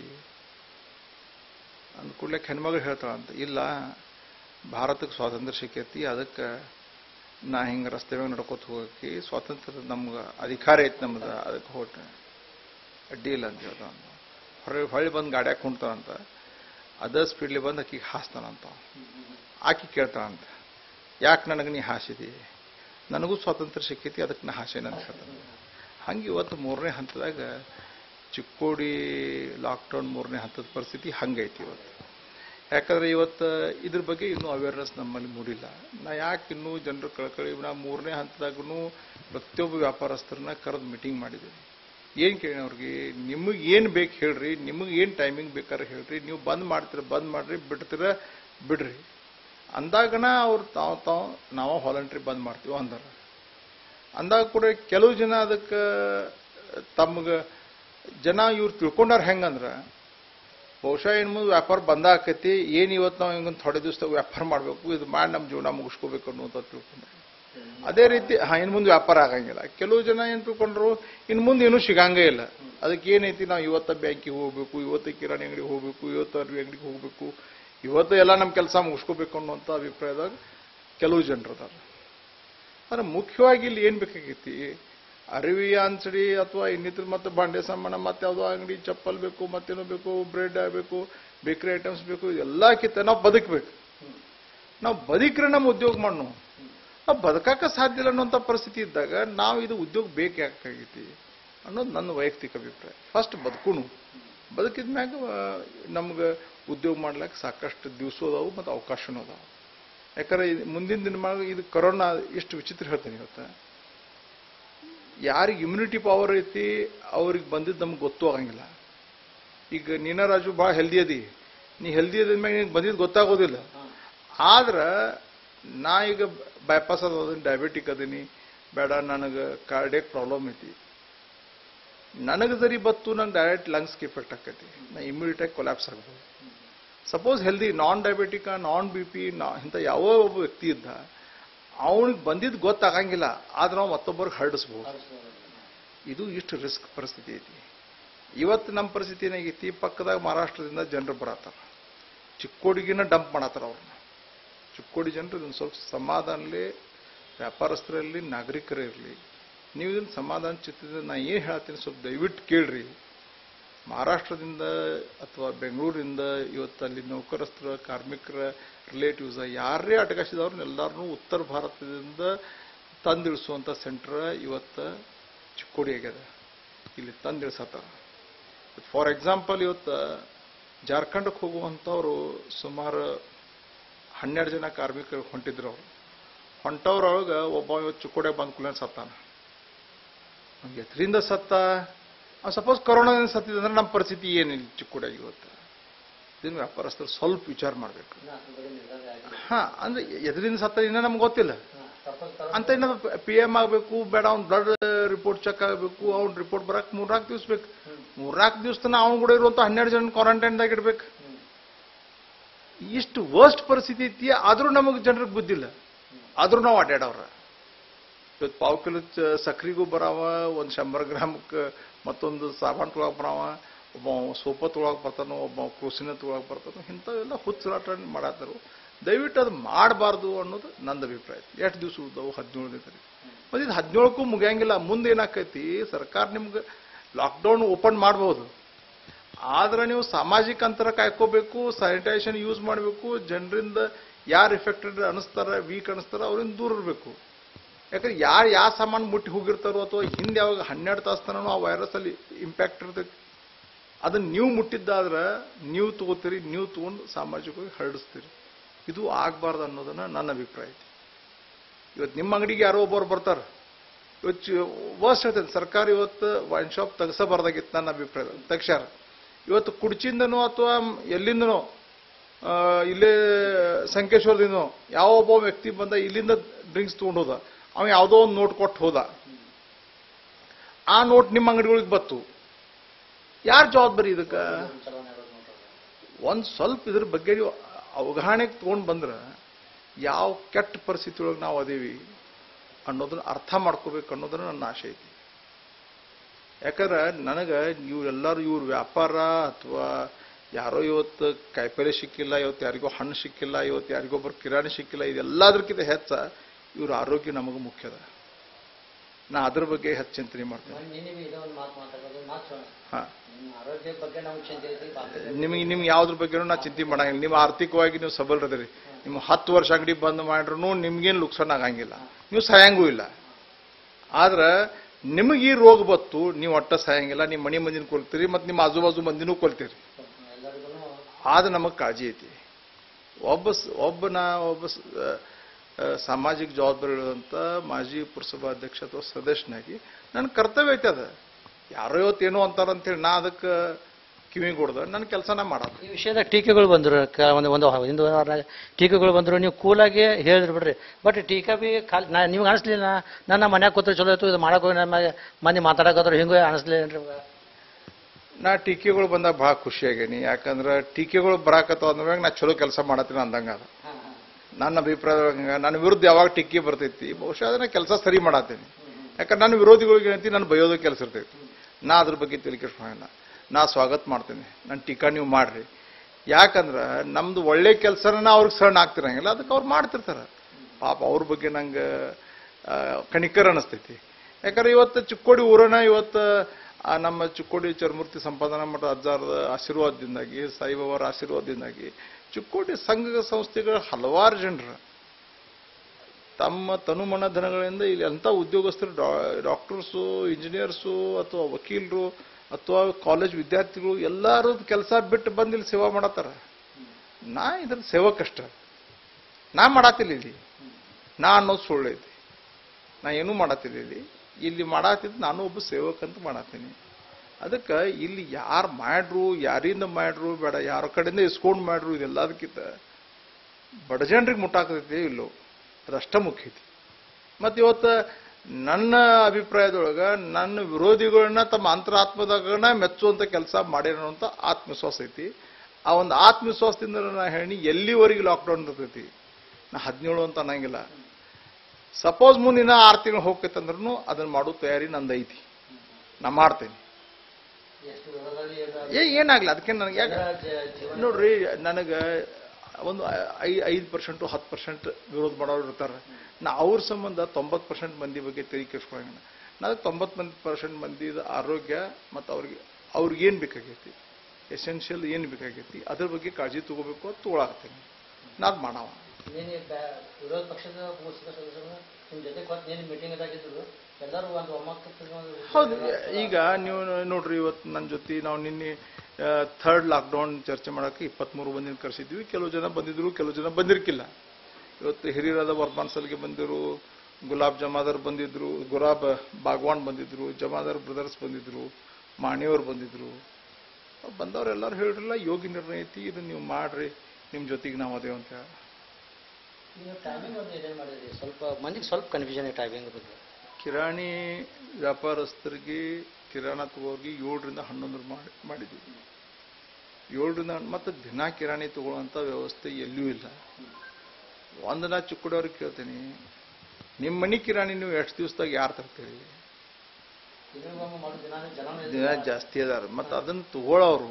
ಅಂದ ಕೂಡಲೇ ಹೆಣ್ಮಗಳು ಹೇಳ್ತಾಳಂತ ಇಲ್ಲ ಭಾರತಕ್ಕೆ ಸ್ವಾತಂತ್ರ್ಯ ಸಿಕ್ಕೈತಿ ಅದಕ್ಕೆ ನಾ ಹಿಂಗೆ ರಸ್ತೆ ಮ್ಯಾಗ ನಡ್ಕೋತ ಹೋಗಕ್ಕೆ ಸ್ವಾತಂತ್ರ್ಯದ ನಮ್ಗೆ ಅಧಿಕಾರ ಐತಿ ನಮ್ದು ಅದಕ್ಕೆ ಹೊಟ್ಟೆ ಅಡ್ಡಿ ಇಲ್ಲ ಅಂತ ಹೇಳ್ದ ಅವ್ನು. ಹೊರಗೆ ಹೊಳ್ಳಿ ಬಂದು ಗಾಡ್ಯಾಗ ಕುಂತಾನಂತ ಅದ ಸ್ಪೀಡ್ಲಿ ಬಂದು ಆಕಿಗೆ ಹಾಸ್ತಾನಂತ ಅವ್ನು. ಆಕಿ ಕೇಳ್ತಾಳಂತ ಯಾಕೆ ನನಗೆ ನೀ ಹಾಸಿದಿ ನನಗೂ ಸ್ವಾತಂತ್ರ್ಯ ಸಿಕ್ಕೈತಿ ಅದಕ್ಕೆ ನಾ ಹಾಸೇನ ಅಂತ ಹೇಳ್ತಾನೆ ಹಂಗೆ ಇವತ್ತು ಮೂರನೇ ಹಂತದಾಗ ಚಿಕ್ಕೋಡಿ ಲಾಕ್ಡೌನ್ ಮೂರನೇ ಹಂತದ ಪರಿಸ್ಥಿತಿ ಹಂಗೈತಿ ಇವತ್ತು ಯಾಕಂದ್ರೆ ಇವತ್ತು ಇದ್ರ ಬಗ್ಗೆ ಇನ್ನೂ ಅವೇರ್ನೆಸ್ ನಮ್ಮಲ್ಲಿ ಮೂಡಿಲ್ಲ ನಾ ಯಾಕೆ ಇನ್ನೂ ಜನರು ಕಳ್ಕಳಿ ನಾ ಮೂರನೇ ಹಂತದಾಗೂ ಪ್ರತಿಯೊಬ್ಬ ವ್ಯಾಪಾರಸ್ಥರನ್ನ ಕರೆದು ಮೀಟಿಂಗ್ ಮಾಡಿದ್ದೀವಿ ಏನು ಕೇಳಿ ಅವ್ರಿಗೆ ನಿಮಗೆ ಏನು ಬೇಕು ಹೇಳ್ರಿ ನಿಮಗೆ ಏನು ಟೈಮಿಂಗ್ ಬೇಕಾದ್ರೆ ಹೇಳ್ರಿ ನೀವು ಬಂದ್ ಮಾಡ್ತೀರ ಬಂದ್ ಮಾಡ್ರಿ ಬಿಡ್ತೀರ ಬಿಡ್ರಿ ಅಂದಾಗನ ಅವ್ರು ತಾವು ತಾವು ನಾವು ವಾಲಂಟ್ರಿ ಬಂದ್ ಮಾಡ್ತೀವಿ ಅಂದಾರ ಅಂದಾಗ ಕೂಡ ಕೆಲವು ಜನ ಅದಕ್ಕೆ ತಮ್ಗೆ ಜನ ಇವ್ರು ತಿಳ್ಕೊಂಡಾರ ಹೆಂಗಂದ್ರ ಬಹುಶಃ ಇನ್ನು ಮುಂದೆ ವ್ಯಾಪಾರ ಬಂದ ಆಕೈತಿ ಏನು ಇವತ್ತು ನಾವು ಹಿಂಗೊಂದು ಥೊಡೆ ದಿವಸದಾಗ ವ್ಯಾಪಾರ ಮಾಡಬೇಕು ಇದು ಮಾಡಿ ನಮ್ಮ ಜೀವನ ಮುಗಿಸ್ಕೋಬೇಕು ಅನ್ನೋಂಥ ತಿಳ್ಕೊಂಡ್ರು ಅದೇ ರೀತಿ ಹಾ ಇನ್ನು ಮುಂದೆ ವ್ಯಾಪಾರ ಆಗಂಗಿಲ್ಲ ಕೆಲವು ಜನ ಏನು ತಿಳ್ಕೊಂಡ್ರು ಇನ್ನು ಮುಂದೆ ಏನೂ ಸಿಗಂಗೇ ಇಲ್ಲ ಅದಕ್ಕೆ ಏನೈತಿ ನಾವು ಇವತ್ತ ಬ್ಯಾಂಕಿಗೆ ಹೋಗ್ಬೇಕು ಇವತ್ತ ಕಿರಾಣಿ ಅಂಗಡಿಗೆ ಹೋಗ್ಬೇಕು ಇವತ್ತು ಅರ್ವಿ ಅಂಗಡಿಗೆ ಹೋಗ್ಬೇಕು ಇವತ್ತು ಎಲ್ಲ ನಮ್ಮ ಕೆಲಸ ಮುಗಿಸ್ಕೋಬೇಕು ಅನ್ನುವಂಥ ಅಭಿಪ್ರಾಯದಾಗ ಕೆಲವು ಜನರು ಅದಾರ ಆದ್ರೆ ಮುಖ್ಯವಾಗಿ ಇಲ್ಲಿ ಏನು ಬೇಕಾಗೈತಿ ಅರಿವಿ ಅಂಚಡಿ ಅಥವಾ ಇನ್ನಿತರ ಮತ್ತೆ ಬಾಂಡೆ ಸಾಮಾನ ಮತ್ತೆ ಯಾವುದೋ ಅಂಗಡಿ ಚಪ್ಪಲ್ ಬೇಕು ಮತ್ತೇನೋ ಬೇಕು ಬ್ರೆಡ್ ಬೇಕು ಬೇಕರಿ ಐಟಮ್ಸ್ ಬೇಕು ಎಲ್ಲಕ್ಕಿಂತ ನಾವು ಬದುಕಬೇಕು ನಾವು ಬದುಕ್ರೆ ನಮ್ಮ ಉದ್ಯೋಗ ಮಾಡೋ ನಾವು ಬದುಕಾಕ ಸಾಧ್ಯ ಇಲ್ಲ ಅನ್ನೋಂಥ ಪರಿಸ್ಥಿತಿ ಇದ್ದಾಗ ನಾವು ಇದು ಉದ್ಯೋಗ ಬೇಕು ಯಾಕಾಗೈತಿ ಅನ್ನೋದು ನನ್ನ ವೈಯಕ್ತಿಕ ಅಭಿಪ್ರಾಯ ಫಸ್ಟ್ ಬದುಕುನು ಬದುಕಿದ ಮ್ಯಾಗ ನಮ್ಗೆ ಉದ್ಯೋಗ ಮಾಡ್ಲಿಕ್ಕೆ ಸಾಕಷ್ಟು ದಿವಸ ಅದಾವು ಮತ್ತು ಅವಕಾಶನೂ ಅದಾವು ಯಾಕಂದ್ರೆ ಇದು ಮುಂದಿನ ದಿನಮಾನ ಇದು ಕೊರೋನಾ ಎಷ್ಟು ವಿಚಿತ್ರ ಹೇಳ್ತೀನಿ ಇವತ್ತು ಯಾರಿಗೆ ಇಮ್ಯುನಿಟಿ ಪವರ್ ಐತಿ ಅವ್ರಿಗೆ ಬಂದಿದ್ದು ನಮ್ಗೆ ಗೊತ್ತೂ ಆಗಂಗಿಲ್ಲ ಈಗ ನೀನ ರಾಜು ಭಾಳ ಹೆಲ್ದಿ ಅದಿ ನೀ ಹೆಲ್ದಿ ಅದ ಮ್ಯಾಗ ನಿಂಗೆ ಬಂದಿದ್ದು ಗೊತ್ತಾಗೋದಿಲ್ಲ ಆದ್ರೆ ನಾ ಈಗ ಬೈಪಾಸ್ ಅದ ಡಯಾಬಿಟಿಕ್ ಅದೀನಿ ಬೇಡ ನನಗೆ ಕಾರ್ಡಿಯಕ್ ಪ್ರಾಬ್ಲಮ್ ಐತಿ ನನಗೆ ಜರಿ ಬತ್ತು ನಂಗೆ ಡೈರೆಕ್ಟ್ ಲಂಗ್ಸ್ಗೆ ಎಫೆಕ್ಟ್ ಆಕೈತಿ ನಾ ಇಮ್ಯುನಿಟಿಯಾಗಿ ಕೊಲ್ಯಾಪ್ಸ್ ಆಗ್ಬೋದು suppose healthy non diabetic non B P ನಾ ಇಂಥ ಯಾವ ಒಬ್ಬ ವ್ಯಕ್ತಿ ಇದ್ದ ಅವನಿಗೆ ಬಂದಿದ್ದು ಗೊತ್ತಾಗಂಗಿಲ್ಲ ಆದ್ರೆ ನಾವು ಮತ್ತೊಬ್ಬರಿಗೆ ಹರಡಿಸ್ಬೋದು ಇದು ಇಷ್ಟು ರಿಸ್ಕ್ ಪರಿಸ್ಥಿತಿ ಐತಿ ಇವತ್ತು ನಮ್ಮ ಪರಿಸ್ಥಿತಿ ಏನಾಗೈತಿ ಪಕ್ಕದಾಗ ಮಹಾರಾಷ್ಟ್ರದಿಂದ ಜನರು ಬರತ್ತಾರ ಚಿಕ್ಕೋಡಿಗಿನ ಡಂಪ್ ಮಾಡತ್ತಾರ ಅವ್ರನ್ನ ಚಿಕ್ಕೋಡಿ ಜನರು ಇದನ್ನು ಸ್ವಲ್ಪ ಸಮಾಧಾನಲಿ ವ್ಯಾಪಾರಸ್ಥರಲ್ಲಿ ನಾಗರಿಕರೇ ಇರಲಿ ನೀವು ಇದನ್ನು ಸಮಾಧಾನ ಚಿತ್ತದಿಂದ ನಾ ಏನು ಹೇಳ್ತೀನಿ ಸ್ವಲ್ಪ ದಯವಿಟ್ಟು ಕೇಳ್ರಿ ಮಹಾರಾಷ್ಟ್ರದಿಂದ ಅಥವಾ ಬೆಂಗಳೂರಿಂದ ಇವತ್ತು ಅಲ್ಲಿ ನೌಕರಸ್ಥರ ಕಾರ್ಮಿಕರ ರಿಲೇಟಿವ್ಸ್ ಯಾರೇ ಅಟಕಾಸಿದವ್ರನ್ನೆಲ್ಲರನ್ನೂ ಉತ್ತರ ಭಾರತದಿಂದ ತಂದಿಳಿಸುವಂಥ ಸೆಂಟ್ರ್ ಇವತ್ತು ಚಿಕ್ಕೋಡಿ ಆಗ್ಯದ ಇಲ್ಲಿ ತಂದಿಳಿಸತ್ತಾರ ಫಾರ್ ಎಕ್ಸಾಂಪಲ್ ಇವತ್ತು ಜಾರ್ಖಂಡಕ್ಕೆ ಹೋಗುವಂಥವ್ರು ಸುಮಾರು ಹನ್ನೆರಡು ಜನ ಕಾರ್ಮಿಕರು ಹೊಂಟಿದ್ರು ಅವರು ಹೊಂಟವ್ರೊಳಗೆ ಒಬ್ಬ ಇವತ್ತು ಚಿಕ್ಕೋಡಿಯಾಗ ಬಂದ ಕೂಡಲೇ ಸತ್ತಾನ ಅವ್ನಿಗೆ ಎದರಿಂದ ಸತ್ತ ಸಪೋಸ್ ಕೊರೋನಾದಿಂದ ಸತ್ತಿದ್ರೆ ನಮ್ಮ ಪರಿಸ್ಥಿತಿ ಏನಿಲ್ಲ ಚಿಕ್ಕೋಡಿಯಾಗ ಇವತ್ತು ಇದನ್ನು ವ್ಯಾಪಾರಸ್ಥರು ಸ್ವಲ್ಪ ವಿಚಾರ ಮಾಡಬೇಕು ಹಾ ಅಂದ್ರೆ ಎದರಿಂದ ಸತ್ತ ಇನ್ನೂ ನಮ್ಗೆ ಗೊತ್ತಿಲ್ಲ ಅಂತ ಏನಾದ್ರು ಪಿ ಎಂ ಆಗಬೇಕು ಬೇಡ ಅವ್ನ ಬ್ಲಡ್ ರಿಪೋರ್ಟ್ ಚೆಕ್ ಆಗಬೇಕು ಅವ್ನ ರಿಪೋರ್ಟ್ ಬರಕ್ ಮೂರ್ನಾಲ್ಕು ದಿವ್ಸ ಬೇಕು ಮೂರ್ನಾಲ್ಕು ದಿವ್ಸ ತನ ಅವ್ನ ಕೂಡ ಇರುವಂತ ಹನ್ನೆರಡು ಜನ ಕ್ವಾರಂಟೈನ್ದಾಗ ಇಡ್ಬೇಕು ಇಷ್ಟು ವರ್ಸ್ಟ್ ಪರಿಸ್ಥಿತಿ ಐತಿ ಆದ್ರೂ ನಮಗೆ ಜನರಿಗೆ ಬುದ್ಧಿಲ್ಲ ಆದ್ರೂ ನಾವು ಅಡ್ಡಾಡವ್ರ ಇವತ್ತು ಪಾವು ಕಿಲೋ ಚ- ಸಕ್ರಿಗೂ ಬರಾವ ಒಂದು ಶಂಬರ್ ಗ್ರಾಮಕ್ಕೆ ಮತ್ತೊಂದು ಸಾಬಾನ್ ತೊಗೊಳಕ್ ಬರಾವ ಒಬ್ಬ ಸೋಪ ತೊಗೊಳಕ್ ಬರ್ತಾನೋ ಒಬ್ಬ ಕ್ರೋಸಿನ ತೊಗೊಳಕ್ ಬರ್ತಾನೋ ಇಂಥವೆಲ್ಲ ಹುಚ್ಚರಾಟ ಮಾಡತ್ತಾರು ದಯವಿಟ್ಟು ಅದು ಮಾಡಬಾರ್ದು ಅನ್ನೋದು ನಂದು ಅಭಿಪ್ರಾಯ ಎಷ್ಟು ದಿವಸ ಉದ್ದವು ಹದಿನೇಳು ದಿನ ಮತ್ತೆ ಇದು ಹದಿನೇಳಕ್ಕೂ ಮುಗಿಯಂಗಿಲ್ಲ ಮುಂದೆ ಏನಾಕೈತಿ ಸರ್ಕಾರ ನಿಮ್ಗೆ ಲಾಕ್ಡೌನ್ ಓಪನ್ ಮಾಡ್ಬೋದು ಆದ್ರೆ ನೀವು ಸಾಮಾಜಿಕ ಅಂತರ ಕಾಯ್ಕೋಬೇಕು ಸ್ಯಾನಿಟೈಸೇಷನ್ ಯೂಸ್ ಮಾಡಬೇಕು ಜನರಿಂದ ಯಾರು ಎಫೆಕ್ಟೆಡ್ ಅನಿಸ್ತಾರ ವೀಕ್ ಅನಿಸ್ತಾರ ಅವ್ರಿಂದ ದೂರ ಇರಬೇಕು ಯಾಕಂದ್ರೆ ಯಾರು ಯಾವ ಸಾಮಾನು ಮುಟ್ಟಿ ಹೋಗಿರ್ತಾರೋ ಅಥವಾ ಹಿಂದೆ ಯಾವಾಗ ಹನ್ನೆರಡು ತಾಸು ತನಕ ಆ ವೈರಸ್ ಅಲ್ಲಿ ಇಂಪ್ಯಾಕ್ಟ್ ಇರ್ತೈತಿ ಅದನ್ನ ನೀವು ಮುಟ್ಟಿದ್ದಾದ್ರೆ ನೀವು ತಗೋತೀರಿ ನೀವು ತಗೊಂಡು ಸಾಮಾಜಿಕವಾಗಿ ಹರಡಿಸ್ತೀರಿ ಇದು ಆಗಬಾರ್ದು ಅನ್ನೋದನ್ನ ನನ್ನ ಅಭಿಪ್ರಾಯ ಐತಿ ಇವತ್ತು ನಿಮ್ಮ ಅಂಗಡಿಗೆ ಯಾರೋ ಒಬ್ಬರು ಬರ್ತಾರೆ ಇವತ್ತು ವರ್ಸ್ಟ್ ಹೇಳ್ತೇನೆ ಸರ್ಕಾರ ಇವತ್ತು ವೈನ್ ಶಾಪ್ ತೆಗ್ಸಬಾರ್ದಾಗಿತ್ತು ನನ್ನ ಅಭಿಪ್ರಾಯ ತೆಗ್ಸ್ಯಾರ ಇವತ್ತು ಕುಡ್ಚಿಂದನೋ ಅಥವಾ ಎಲ್ಲಿಂದನೋ ಆ, ಇಲ್ಲೇ ಸಂಕೇಶ್ವರದಿಂದನೋ ಯಾವ ಒಬ್ಬ ವ್ಯಕ್ತಿ ಬಂದ ಇಲ್ಲಿಂದ ಡ್ರಿಂಕ್ಸ್ ತಗೊಂಡು ಹೋದ ಅವ ಯಾವುದೋ ಒಂದು ನೋಟ್ ಕೊಟ್ಟು ಹೋದ ಆ ನೋಟ್ ನಿಮ್ಮ ಅಂಗಡಿಗಳಿಗೆ ಬತ್ತು ಯಾರು ಜವಾಬ್ದಾರಿ ಇದಕ್ಕೆ ಒಂದು ಸ್ವಲ್ಪ ಇದ್ರ ಬಗ್ಗೆ ನೀವು ಅವಗಾಹನೆಗೆ ತೊಗೊಂಡು ಬಂದ್ರೆ ಯಾವ ಕೆಟ್ಟ ಪರಿಸ್ಥಿತಿ ಒಳಗೆ ನಾವು ಅದೇವಿ ಅನ್ನೋದನ್ನ ಅರ್ಥ ಮಾಡ್ಕೋಬೇಕು ಅನ್ನೋದನ್ನ ನನ್ನ ಆಶೆ ಐತಿ ಯಾಕಂದ್ರೆ ನನಗೆ ಇವರೆಲ್ಲರೂ ಇವ್ರ ವ್ಯಾಪಾರ ಅಥವಾ ಯಾರೋ ಇವತ್ತು ಕಾಯಿಪಲ್ಲೆ ಸಿಕ್ಕಿಲ್ಲ ಇವತ್ತು ಯಾರಿಗೋ ಹಣ್ಣು ಸಿಕ್ಕಿಲ್ಲ ಇವತ್ತು ಯಾರಿಗೊಬ್ಬರು ಕಿರಾಣಿ ಸಿಕ್ಕಿಲ್ಲ ಇದೆಲ್ಲದಕ್ಕಿಂತ ಹೆಚ್ಚ ಇವ್ರ ಆರೋಗ್ಯ ನಮಗೆ ಮುಖ್ಯದ ನಾ ಅದ್ರ ಬಗ್ಗೆ ಹೆಚ್ಚು ಚಿಂತನೆ ಮಾಡ್ತೇನೆ ನಿನ್ನೆ ಇದೋ ಒಂದು ಮಾತು ಮಾತಾಡೋದು ಮಾತು ಹಾ ನಿಮ್ಮ ಆರೋಗ್ಯದ ಬಗ್ಗೆ ನಮ್ಗೆ ಚಿಂತೆ ಐತಿ ಬಾಕಿ ನಿಮಗೆ ನಿಮ್ಗೆ ಯಾವ್ದ್ರ ಬಗ್ಗೆನೂ ನಾ ಚಿಂತೆ ಮಾಡಂಗಿಲ್ಲ ನಿಮ್ಮ ಆರ್ಥಿಕವಾಗಿ ನೀವು ಸಬಲರದಿರಿ ನಿಮ್ಮ ಹತ್ತು ವರ್ಷ ಅಂಗಡಿ ಬಂದ್ ಮಾಡ್ರು ನಿಮ್ಗೇನು ಲುಕ್ಸಾನ್ ಆಗಂಗಿಲ್ಲ ನೀವು ಸಾಯಂಗೂ ಇಲ್ಲ ಆದ್ರೆ ನಿಮಗೆ ಈ ರೋಗ ಬತ್ತು ನೀವು ಒಟ್ಟ ಸಾಯಂಗಿಲ್ಲ ನಿಮ್ಮ ಮನೆ ಮಂದಿನ ಕೊಲ್ತೀರಿ ಮತ್ತು ನಿಮ್ಮ ಆಜು ಬಾಜು ಮಂದಿನೂ ಕೊಲ್ತೀರಿ ಎಲ್ಲರಿಗೂ ಆದ ನಮಗೆ ಕಾಳಜಿ ಐತಿ ಒಬ್ಬ ಸ- ಒಬ್ಬ ನಾ ಒಬ್ಬ ಸ- ಆ, ಆ, ಸಾಮಾಜಿಕ ಜವಾಬ್ದಾರಿಗಳಂತ ಮಾಜಿ ಪುರಸಭಾಧ್ಯಕ್ಷ ಅಥವಾ ಸದಸ್ಯನಾಗಿ ನನ್ನ ಕರ್ತವ್ಯ ಐತೆ ಅದ ಯಾರೋ ಇವತ್ತೇನೋ ಅಂತಾರಂತೇಳಿ ನಾ ಅದಕ್ಕೆ ಕಿವಿಗೆ ಹೊಡ್ದ ನನ್ನ ಕೆಲಸನ ಮಾಡೋದು ಈ ವಿಷಯದಾಗ ಟೀಕೆಗಳು ಬಂದರು ಒಂದು ಒಂದು ಒಂದು ವಾರದಾಗ ಟೀಕೆಗಳು ಬಂದರು ನೀವು ಕೂಲಾಗಿ ಹೇಳಿದ್ರು ಬಿಡ್ರಿ ಬಟ್ ಟೀಕಾ ಬಿ ಖಾಲಿ ನಾ ನಿಮ್ಗೆ ಅನಿಸ್ಲಿಲ್ಲ ನನ್ನ ಮನ್ಯಾಗ ಕೂತ್ರೆ ಚಲೋ ಇತ್ತು ಇದು ಮಾಡಕ್ ಹೋಗಿ ನಮ್ಮ ಮಂದಿ ಮಾತಾಡಕತ್ರ ಹಿಂಗೆ ಅನಿಸ್ಲಿಲ್ಲ ನಾ ಟೀಕೆಗಳು ಬಂದಾಗ ಭಾಳ ಖುಷಿಯಾಗೇನಿ ಯಾಕಂದ್ರೆ ಟೀಕೆಗಳು ಬರಾಕತ್ತಾವ ಅಂದ್ಮ್ಯಾಗ ನಾ ಚಲೋ ಕೆಲಸ ಮಾಡತ್ತೀನಿ ಅಂದಂಗ ಅದ ನನ್ನ ಅಭಿಪ್ರಾಯದೊಳಗ ನನ್ನ ವಿರುದ್ಧ ಯಾವಾಗ ಟೀಕೆ ಬರ್ತೈತಿ ಬಹುಶಃ ಅದನ್ನ ಕೆಲಸ ಸರಿ ಮಾಡತ್ತೀನಿ ಯಾಕಂದ್ರೆ ನನ್ನ ವಿರೋಧಿಗಳಿಗೆ ಏನಂತಿ ನನ್ನ ಬೈಯೋದು ಕೆಲಸ ಇರ್ತೈತಿ ನಾ ಅದ್ರ ಬಗ್ಗೆ ತಿಳ್ಕಿಸ್ಕೊಳ್ಳೋಣ ನಾ ಸ್ವಾಗತ ಮಾಡ್ತೀನಿ ನನ್ನ ಟೀಕಾ ನೀವು ಮಾಡ್ರಿ ಯಾಕಂದ್ರೆ ನಮ್ದು ಒಳ್ಳೆ ಕೆಲಸನ ಅವ್ರಿಗೆ ಸಣ್ಣ ಆಗ್ತಿರಂಗಿಲ್ಲ ಅದಕ್ಕೆ ಅವ್ರು ಮಾಡ್ತಿರ್ತಾರೆ ಪಾಪ ಅವ್ರ ಬಗ್ಗೆ ನಂಗೆ ಆ, ಕಣಿಕರ ಅನಿಸ್ತೈತಿ ಯಾಕಂದ್ರೆ ಇವತ್ತು ಚಿಕ್ಕೋಡಿ ಊರನ ಇವತ್ತು ಆ ನಮ್ಮ ಚಿಕ್ಕೋಡಿ ಚರ್ಮೂರ್ತಿ ಸಂಪಾದನಾ ಮಠ ಅಜ್ಜಾರದ ಆಶೀರ್ವಾದದಿಂದಾಗಿ ಸಾಯಿಬಾಬಾರ ಆಶೀರ್ವಾದದಿಂದಾಗಿ ಚಿಕ್ಕೋಡಿ ಸಂಘ ಸಂಸ್ಥೆಗಳ ಹಲವಾರು ಜನರು ತಮ್ಮ ತನುಮನ ಧನಗಳಿಂದ ಇಲ್ಲಿ ಎಂಥ ಉದ್ಯೋಗಸ್ಥರು ಡಾಕ್ಟರ್ಸು ಇಂಜಿನಿಯರ್ಸು ಅಥವಾ ವಕೀಲರು ಅಥವಾ ಕಾಲೇಜ್ ವಿದ್ಯಾರ್ಥಿಗಳು ಎಲ್ಲರೂ ಕೆಲಸ ಬಿಟ್ಟು ಬಂದು ಇಲ್ಲಿ ಸೇವಾ ಮಾಡತ್ತಾರ ನಾ ಇದ್ರ ಸೇವಕಷ್ಟ ನಾ ಮಾಡತ್ತಿಲ್ಲ ಇಲ್ಲಿ ನಾ ಅನ್ನೋದು ಸುಳ್ಳು ಐತಿ ನಾ ಏನೂ ಮಾಡತ್ತಿಲ್ಲ ಇಲ್ಲಿ ಇಲ್ಲಿ ಮಾಡತ್ತಿದ್ದು ನಾನು ಒಬ್ಬ ಸೇವಕ ಅಂತ ಮಾಡತ್ತೀನಿ ಅದಕ್ಕೆ ಇಲ್ಲಿ ಯಾರು ಮಾಡ್ರು ಯಾರಿಂದ ಮಾಡ್ರು ಬೇಡ ಯಾರ ಕಡೆಯಿಂದ ಇಸ್ಕೊಂಡು ಮಾಡ್ರು ಇದೆಲ್ಲದಕ್ಕಿಂತ ಬಡ ಜನರಿಗೆ ಮುಟ್ಟಾಕತೈತಿ ಇಲ್ಲೋ ಅದಷ್ಟ ಮುಖ್ಯ ಐತಿ ಮತ್ತು ಇವತ್ತು ನನ್ನ ಅಭಿಪ್ರಾಯದೊಳಗ ನನ್ನ ವಿರೋಧಿಗಳನ್ನ ತಮ್ಮ ಅಂತರಾತ್ಮದಾಗನ ಮೆಚ್ಚುವಂತ ಕೆಲಸ ಮಾಡ್ಯಾರ ಅಂತ ಆತ್ಮವಿಶ್ವಾಸ ಐತಿ ಆ ಒಂದು ಆತ್ಮವಿಶ್ವಾಸದಿಂದ ನಾ ಹೇಳಿ ಎಲ್ಲಿವರೆಗೆ ಲಾಕ್ಡೌನ್ ಇರ್ತೈತಿ ನಾ ಹದಿನೇಳು ಅಂತ ಅನ್ನಂಗಿಲ್ಲ ಸಪೋಸ್ ಮುಂದಿನ ಆರು ತಿಂಗಳು ಹೋಗ್ತೈತೆ ಅಂದ್ರೂ ಅದನ್ನ ಮಾಡೋ ತಯಾರಿ ನಂದು ಐತಿ ನಾ ಮಾಡ್ತೇನೆ ಏ ಏನಾಗ್ಲಿ ಅದಕ್ಕೆ ನನಗೆ ಯಾಕೆ ನೋಡ್ರಿ ನನಗೆ ಒಂದು ಐ ಐದು ಪರ್ಸೆಂಟು ಹತ್ತು ಪರ್ಸೆಂಟ್ ವಿರೋಧ ಮಾಡೋರು ಇರ್ತಾರೆ ನಾ ಅವ್ರ ಸಂಬಂಧ ತೊಂಬತ್ತು ಪರ್ಸೆಂಟ್ ಮಂದಿ ಬಗ್ಗೆ ತಲೆ ಕೆಡ್ಸ್ಕೊಳಂಗಿಲ್ಲ ನನಗೆ ತೊಂಬತ್ತು ಮಂದಿ ಪರ್ಸೆಂಟ್ ಮಂದಿದ ಆರೋಗ್ಯ ಮತ್ತು ಅವ್ರಿಗೆ ಅವ್ರಿಗೇನು ಬೇಕಾಗೈತಿ ಎಸೆನ್ಷಿಯಲ್ ಏನು ಬೇಕಾಗೈತಿ ಅದ್ರ ಬಗ್ಗೆ ಕಾಳಜಿ ತಗೋಬೇಕು ಅಂತ ತಗೊಳಾಗ್ತೀನಿ ನಾ ಅದು ಮಾಡವ ನೀನು ವಿರೋಧ ಪಕ್ಷದ ಪೂರ್ಸಿದ ಸದಸ್ಯರು ನಿಮ್ಮ ಜೊತೆ ಕೊಟ್ಟು ನೀನು ಮೀಟಿಂಗ್ ಇದಾಗಿದ್ರು ಎಲ್ಲರೂ ಒಂದು ಒಮ್ಮಕ್ಕ ಹೌದು ಈಗ ನೀವು ನೋಡ್ರಿ ಇವತ್ತು ನನ್ನ ಜೊತೆ ನಾವು ನಿನ್ನೆ ಥರ್ಡ್ ಲಾಕ್ಡೌನ್ ಚರ್ಚೆ ಮಾಡೋಕ್ಕೆ ಇಪ್ಪತ್ತ್ಮೂರು ಮಂದಿನ ಕರೆಸಿದ್ವಿ ಕೆಲವು ಜನ ಬಂದಿದ್ರು ಕೆಲವು ಜನ ಬಂದಿರ್ಕಿಲ್ಲ ಇವತ್ತು ಹಿರಿಯರಾದ ವರ್ಮಾನ್ ಸಲ್ಗೆ ಬಂದಿರು ಗುಲಾಬ್ ಜಮಾದಾರ್ ಬಂದಿದ್ರು ಗುಲಾಬ್ ಬಾಗ್ವಾನ್ ಬಂದಿದ್ರು ಜಮಾದಾರ್ ಬ್ರದರ್ಸ್ ಬಂದಿದ್ರು ಮಾಣಿಯವ್ರು ಬಂದಿದ್ರು ಬಂದವರೆಲ್ಲರೂ ಹೇಳ್ರಲ್ಲ ಯೋಗಿ ನಿರ್ಣಯ ಐತಿ ಇದನ್ನ ನೀವು ಮಾಡ್ರಿ ನಿಮ್ಮ ಜೊತೆಗೆ ನಾವು ಅದೇವು ಅಂತ ಹೇಳಿ ಟೈಮಿಂಗ್ ಒಂದು ಇದೇನು ಮಾಡಿದ್ರಿ ಸ್ವಲ್ಪ ಮಂದಿಗೆ ಸ್ವಲ್ಪ ಕನ್ಫ್ಯೂಷನ್ ಟೈಮಿಂಗ್ ಬಗ್ಗೆ ಕಿರಾಣಿ ವ್ಯಾಪಾರಸ್ಥರಿಗೆ ಕಿರಾಣ ತಗೋಗಿ ಏಳರಿಂದ ಹನ್ನೊಂದರ ಮಾಡಿ ಮಾಡಿದ್ವಿ ಏಳರಿಂದ ಮತ್ತು ದಿನ ಕಿರಾಣಿ ತಗೊಳ್ಳೋಂಥ ವ್ಯವಸ್ಥೆ ಎಲ್ಲಿಯೂ ಇಲ್ಲ ಒಂದು ನಾ ಚಿಕ್ಕಡವ್ರಿಗೆ ಕೇಳ್ತೀನಿ ನಿಮ್ಮ ಮನೆ ಕಿರಾಣಿ ನೀವು ಎಷ್ಟು ದಿವಸದಾಗ ಯಾರು ತರ್ತೀರಿ ದಿನ ಜಾಸ್ತಿ ಅದಾರ ಮತ್ತು ಅದನ್ನು ತಗೊಳ್ಳೋರು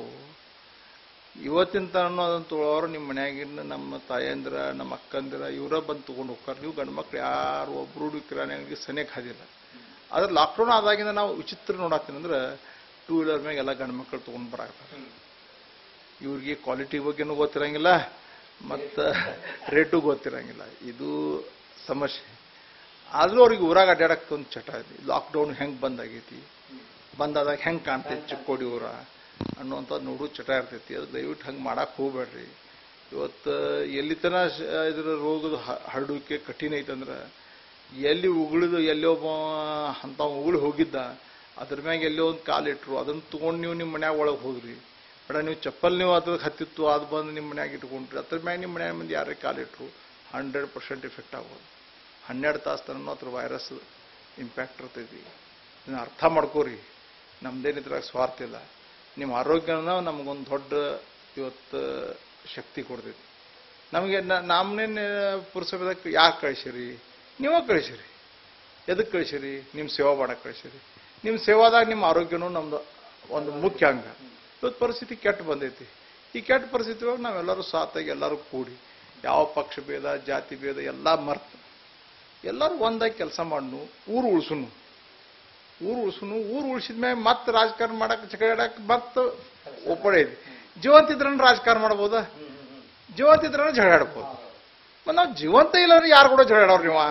ಇವತ್ತಿನ ತನಕ ಅದನ್ನು ತಗೊಳ್ಳೋರು ನಿಮ್ಮ ಮನ್ಯಾಗಿನ ನಮ್ಮ ತಾಯಂದ್ರ ನಮ್ಮ ಅಕ್ಕಂದಿರ ಇವರ ಬಂದು ತೊಗೊಂಡು ಹೋಗ್ತಾರೆ ನೀವು ಗಂಡು ಮಕ್ಳು ಯಾರು ಒಬ್ರು ಕಿರಾಣಿ ಅಂಗಡಿಗೆ ಸನಿಯಕ್ಕೆ ಹಾದಿಲ್ಲ ಆದ್ರೆ ಲಾಕ್ಡೌನ್ ಆದಾಗಿಂದ ನಾವು ವಿಚಿತ್ರ ನೋಡತ್ತೀನಿ ಅಂದ್ರೆ ಟೂ ವೀಲರ್ ಮ್ಯಾಗ ಎಲ್ಲ ಗಂಡು ಮಕ್ಕಳು ತೊಗೊಂಡು ಬರಾಕ್ತಾರೆ ಇವ್ರಿಗೆ ಕ್ವಾಲಿಟಿ ಬಗ್ಗೆನೂ ಗೊತ್ತಿರಂಗಿಲ್ಲ ಮತ್ತು ರೇಟು ಗೊತ್ತಿರಂಗಿಲ್ಲ ಇದು ಸಮಸ್ಯೆ ಆದರೂ ಅವ್ರಿಗೆ ಊರಾಗ ಅಡ್ಡಾಡಕ್ಕೆ ಒಂದು ಚಟ ಇದೆ ಲಾಕ್ಡೌನ್ ಹೆಂಗೆ ಬಂದಾಗೈತಿ ಬಂದಾದಾಗ ಹೆಂಗೆ ಕಾಣ್ತೈತಿ ಚಿಕ್ಕೋಡಿ ಊರ ಅನ್ನುವಂಥದ್ದು ನೋಡು ಚಟ ಇರ್ತೈತಿ ಅದು ದಯವಿಟ್ಟು ಹಂಗೆ ಮಾಡಕ್ಕೆ ಹೋಗ್ಬೇಡ್ರಿ ಇವತ್ತು ಎಲ್ಲಿ ತನ ಶ- ಇದ್ರ ರೋಗದ ಹ- ಹರಡುವಿಕೆ ಕಠಿಣ ಐತಂದ್ರೆ ಎಲ್ಲಿ ಉಗುಳಿದು ಎಲ್ಲೋ ಒಬ್ಬ ಅಂತ ಉಗುಳಿ ಹೋಗಿದ್ದ ಅದ್ರ ಮ್ಯಾಗ ಎಲ್ಲೋ ಒಂದು ಕಾಲಿಟ್ರು ಅದನ್ನು ತೊಗೊಂಡು ನೀವು ನಿಮ್ಮ ಮನ್ಯಾಗ ಒಳಗೆ ಹೋದ್ರಿ ಬೇಡ ನೀವು ಚಪ್ಪಲ್ ನೀವು ಅದ್ರ ಹತ್ತಿತ್ತು ಅದು ಬಂದು ನಿಮ್ಮ ಮನ್ಯಾಗ ಇಟ್ಕೊಂಡ್ರಿ ಅದ್ರ ಮ್ಯಾಗ ನಿಮ್ಮ ಮನ್ಯಾಗ ಮಂದಿ ಯಾರೇ ಕಾಲಿಟ್ರು ಹಂಡ್ರೆಡ್ ಪರ್ಸೆಂಟ್ ಎಫೆಕ್ಟ್ ಆಗ್ಬೋದು ಹನ್ನೆರಡು ತಾಸು ತನಕ ಅದ್ರ ವೈರಸ್ ಇಂಪ್ಯಾಕ್ಟ್ ಇರ್ತೈತಿ ಇದನ್ನ ಅರ್ಥ ಮಾಡ್ಕೋರಿ ನಮ್ದೇನು ಇದ್ರಾಗ ಸ್ವಾರ್ಥ ಇಲ್ಲ ನಿಮ್ಮ ಆರೋಗ್ಯನ ನಮಗೊಂದು ದೊಡ್ಡ ಇವತ್ತು ಶಕ್ತಿ ಕೊಡ್ತೈತಿ ನಮಗೆ ನಮ್ಮನ್ನೇನು ಪುರಸಭೆದಾಗ ಯಾಕೆ ಕಳಿಸಿರಿ ನೀವೇ ಕಳಿಸಿರಿ ಎದಕ್ಕೆ ಕಳಿಸಿರಿ ನಿಮ್ಮ ಸೇವಾ ಮಾಡಕ್ಕೆ ಕಳಿಸಿರಿ ನಿಮ್ಮ ಸೇವಾದಾಗ ನಿಮ್ಮ ಆರೋಗ್ಯನೂ ನಮ್ದು ಒಂದು ಮುಖ್ಯ ಅಂಗ ಇವತ್ತು ಪರಿಸ್ಥಿತಿ ಕೆಟ್ಟ ಬಂದೈತಿ ಈ ಕೆಟ್ಟ ಪರಿಸ್ಥಿತಿ ಒಳಗೆ ನಾವೆಲ್ಲರೂ ಸಾತಾಗಿ ಎಲ್ಲರೂ ಕೂಡಿ ಯಾವ ಪಕ್ಷ ಭೇದ ಜಾತಿ ಭೇದ ಎಲ್ಲ ಮರ್ತು ಎಲ್ಲರೂ ಒಂದಾಗಿ ಕೆಲಸ ಮಾಡ್ನು ಊರು ಉಳ್ಸುನು ಊರು ಉಳ್ಸುನು ಊರು ಉಳಿಸಿದ ಮೇಲೆ ಮತ್ತೆ ರಾಜಕಾರಣ ಮಾಡಕ್ಕೆ ಜಗಳಾಡಕ್ಕೆ ಮತ್ತೆ ಒಪ್ಪಡೆ ಇದೆ ಜೀವಂತ ಇದ್ರನ್ನ ರಾಜಕಾರಣ ಮಾಡ್ಬೋದಾ ಜೀವಂತ ಇದ್ರನ್ನ ಜಗಳಾಡ್ಬೋದು ಮತ್ತೆ ನಾವು ಜೀವಂತ ಇಲ್ಲ ಯಾರು ಕೂಡ ಜಗಳಾಡೋರು ನೀವು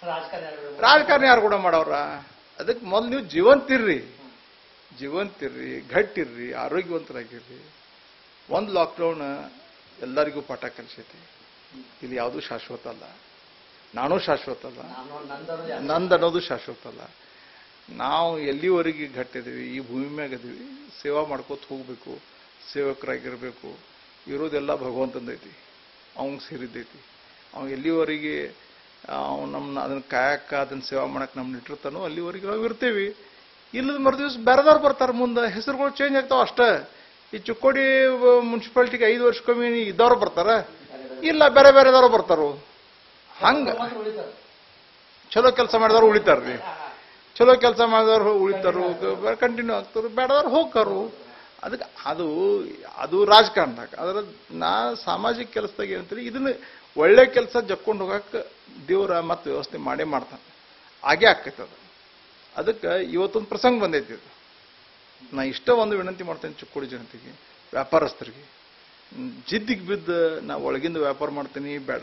ರಾಜಕಾರಣ ಯಾರು ಕೂಡ ಮಾಡವ್ರ ಅದಕ್ಕೆ ಮೊದಲು ನೀವು ಜೀವಂತಿರ್ರಿ ಜೀವಂತಿರ್ರಿ ಗಟ್ಟಿರ್ರಿ ಆರೋಗ್ಯವಂತರಾಗಿರ್ರಿ ಒಂದು ಲಾಕ್ಡೌನ್ ಎಲ್ಲರಿಗೂ ಪಾಠ ಕಲಿಸೈತಿ ಇಲ್ಲಿ ಯಾವುದೂ ಶಾಶ್ವತ ಅಲ್ಲ ನಾನು ಶಾಶ್ವತ ಅಲ್ಲ ನಂದು ಅನ್ನೋದು ಶಾಶ್ವತ ಅಲ್ಲ ನಾವು ಎಲ್ಲಿವರೆಗೆ ಗಟ್ಟಿದೀವಿ ಈ ಭೂಮಿ ಮ್ಯಾಗ ಅದೀವಿ ಸೇವಾ ಮಾಡ್ಕೋತ ಹೋಗ್ಬೇಕು ಸೇವಕರಾಗಿರ್ಬೇಕು ಇರೋದೆಲ್ಲ ಭಗವಂತಂದೈತಿ ಅವಂಗೆ ಸೇರಿದ್ದೈತಿ ಅವ ಎಲ್ಲಿವರೆಗೆ ಅವ್ ನಮ್ಮನ್ನ ಅದನ್ನ ಕಾಯಕ್ಕ ಅದನ್ನ ಸೇವಾ ಮಾಡಕ್ಕೆ ನಮ್ಮನ್ನ ಇಟ್ಟಿರ್ತಾನೋ ಅಲ್ಲಿವರೆಗೆ ನಾವು ಇರ್ತೀವಿ ಇಲ್ಲದ ಮರು ದಿವಸ ಬೇರೆದವ್ರು ಬರ್ತಾರೆ ಮುಂದೆ ಹೆಸರುಗಳು ಚೇಂಜ್ ಆಗ್ತಾವ ಅಷ್ಟೇ ಈ ಚಿಕ್ಕೋಡಿ ಮುನ್ಸಿಪಾಲ್ಟಿಗೆ ಐದು ವರ್ಷಕ್ಕೊಮ್ಮೆ ಇದ್ದವ್ರು ಬರ್ತಾರ ಇಲ್ಲ ಬೇರೆ ಬೇರೆದವ್ರು ಬರ್ತಾರೋ ಹಂಗ ಚಲೋ ಕೆಲಸ ಮಾಡಿದವ್ರು ಉಳಿತಾರ್ರಿ ಚಲೋ ಕೆಲಸ ಮಾಡಿದವ್ರು ಉಳಿತಾರು ಕಂಟಿನ್ಯೂ ಆಗ್ತಾರು ಬೇಡದವ್ರು ಹೋಗ್ತಾರು ಅದಕ್ಕೆ ಅದು ಅದು ರಾಜಕಾರಣದಾಗ ಅದ್ರ ನಾ ಸಾಮಾಜಿಕ ಕೆಲಸದಾಗ ಏನಂತೀರಿ ಇದನ್ನ ಒಳ್ಳೆ ಕೆಲಸ ಜಕ್ಕೊಂಡು ಹೋಗಕ್ಕೆ ದೇವ್ರ ಮತ್ತೆ ವ್ಯವಸ್ಥೆ ಮಾಡೇ ಮಾಡ್ತಾನೆ ಹಾಗೆ ಆಕೈತೆ ಅದು ಅದಕ್ಕೆ ಇವತ್ತೊಂದು ಪ್ರಸಂಗ ಬಂದೈತಿ ಇದು ನಾ ಇಷ್ಟ ಒಂದು ವಿನಂತಿ ಮಾಡ್ತೇನೆ ಚಿಕ್ಕೋಡಿ ಜನತೆಗೆ ವ್ಯಾಪಾರಸ್ಥರಿಗೆ ಹ್ಮ್, ಜಿದ್ದಿಗೆ ಬಿದ್ದು ನಾ ಒಳಗಿಂದ ವ್ಯಾಪಾರ ಮಾಡ್ತೀನಿ ಬೇಡ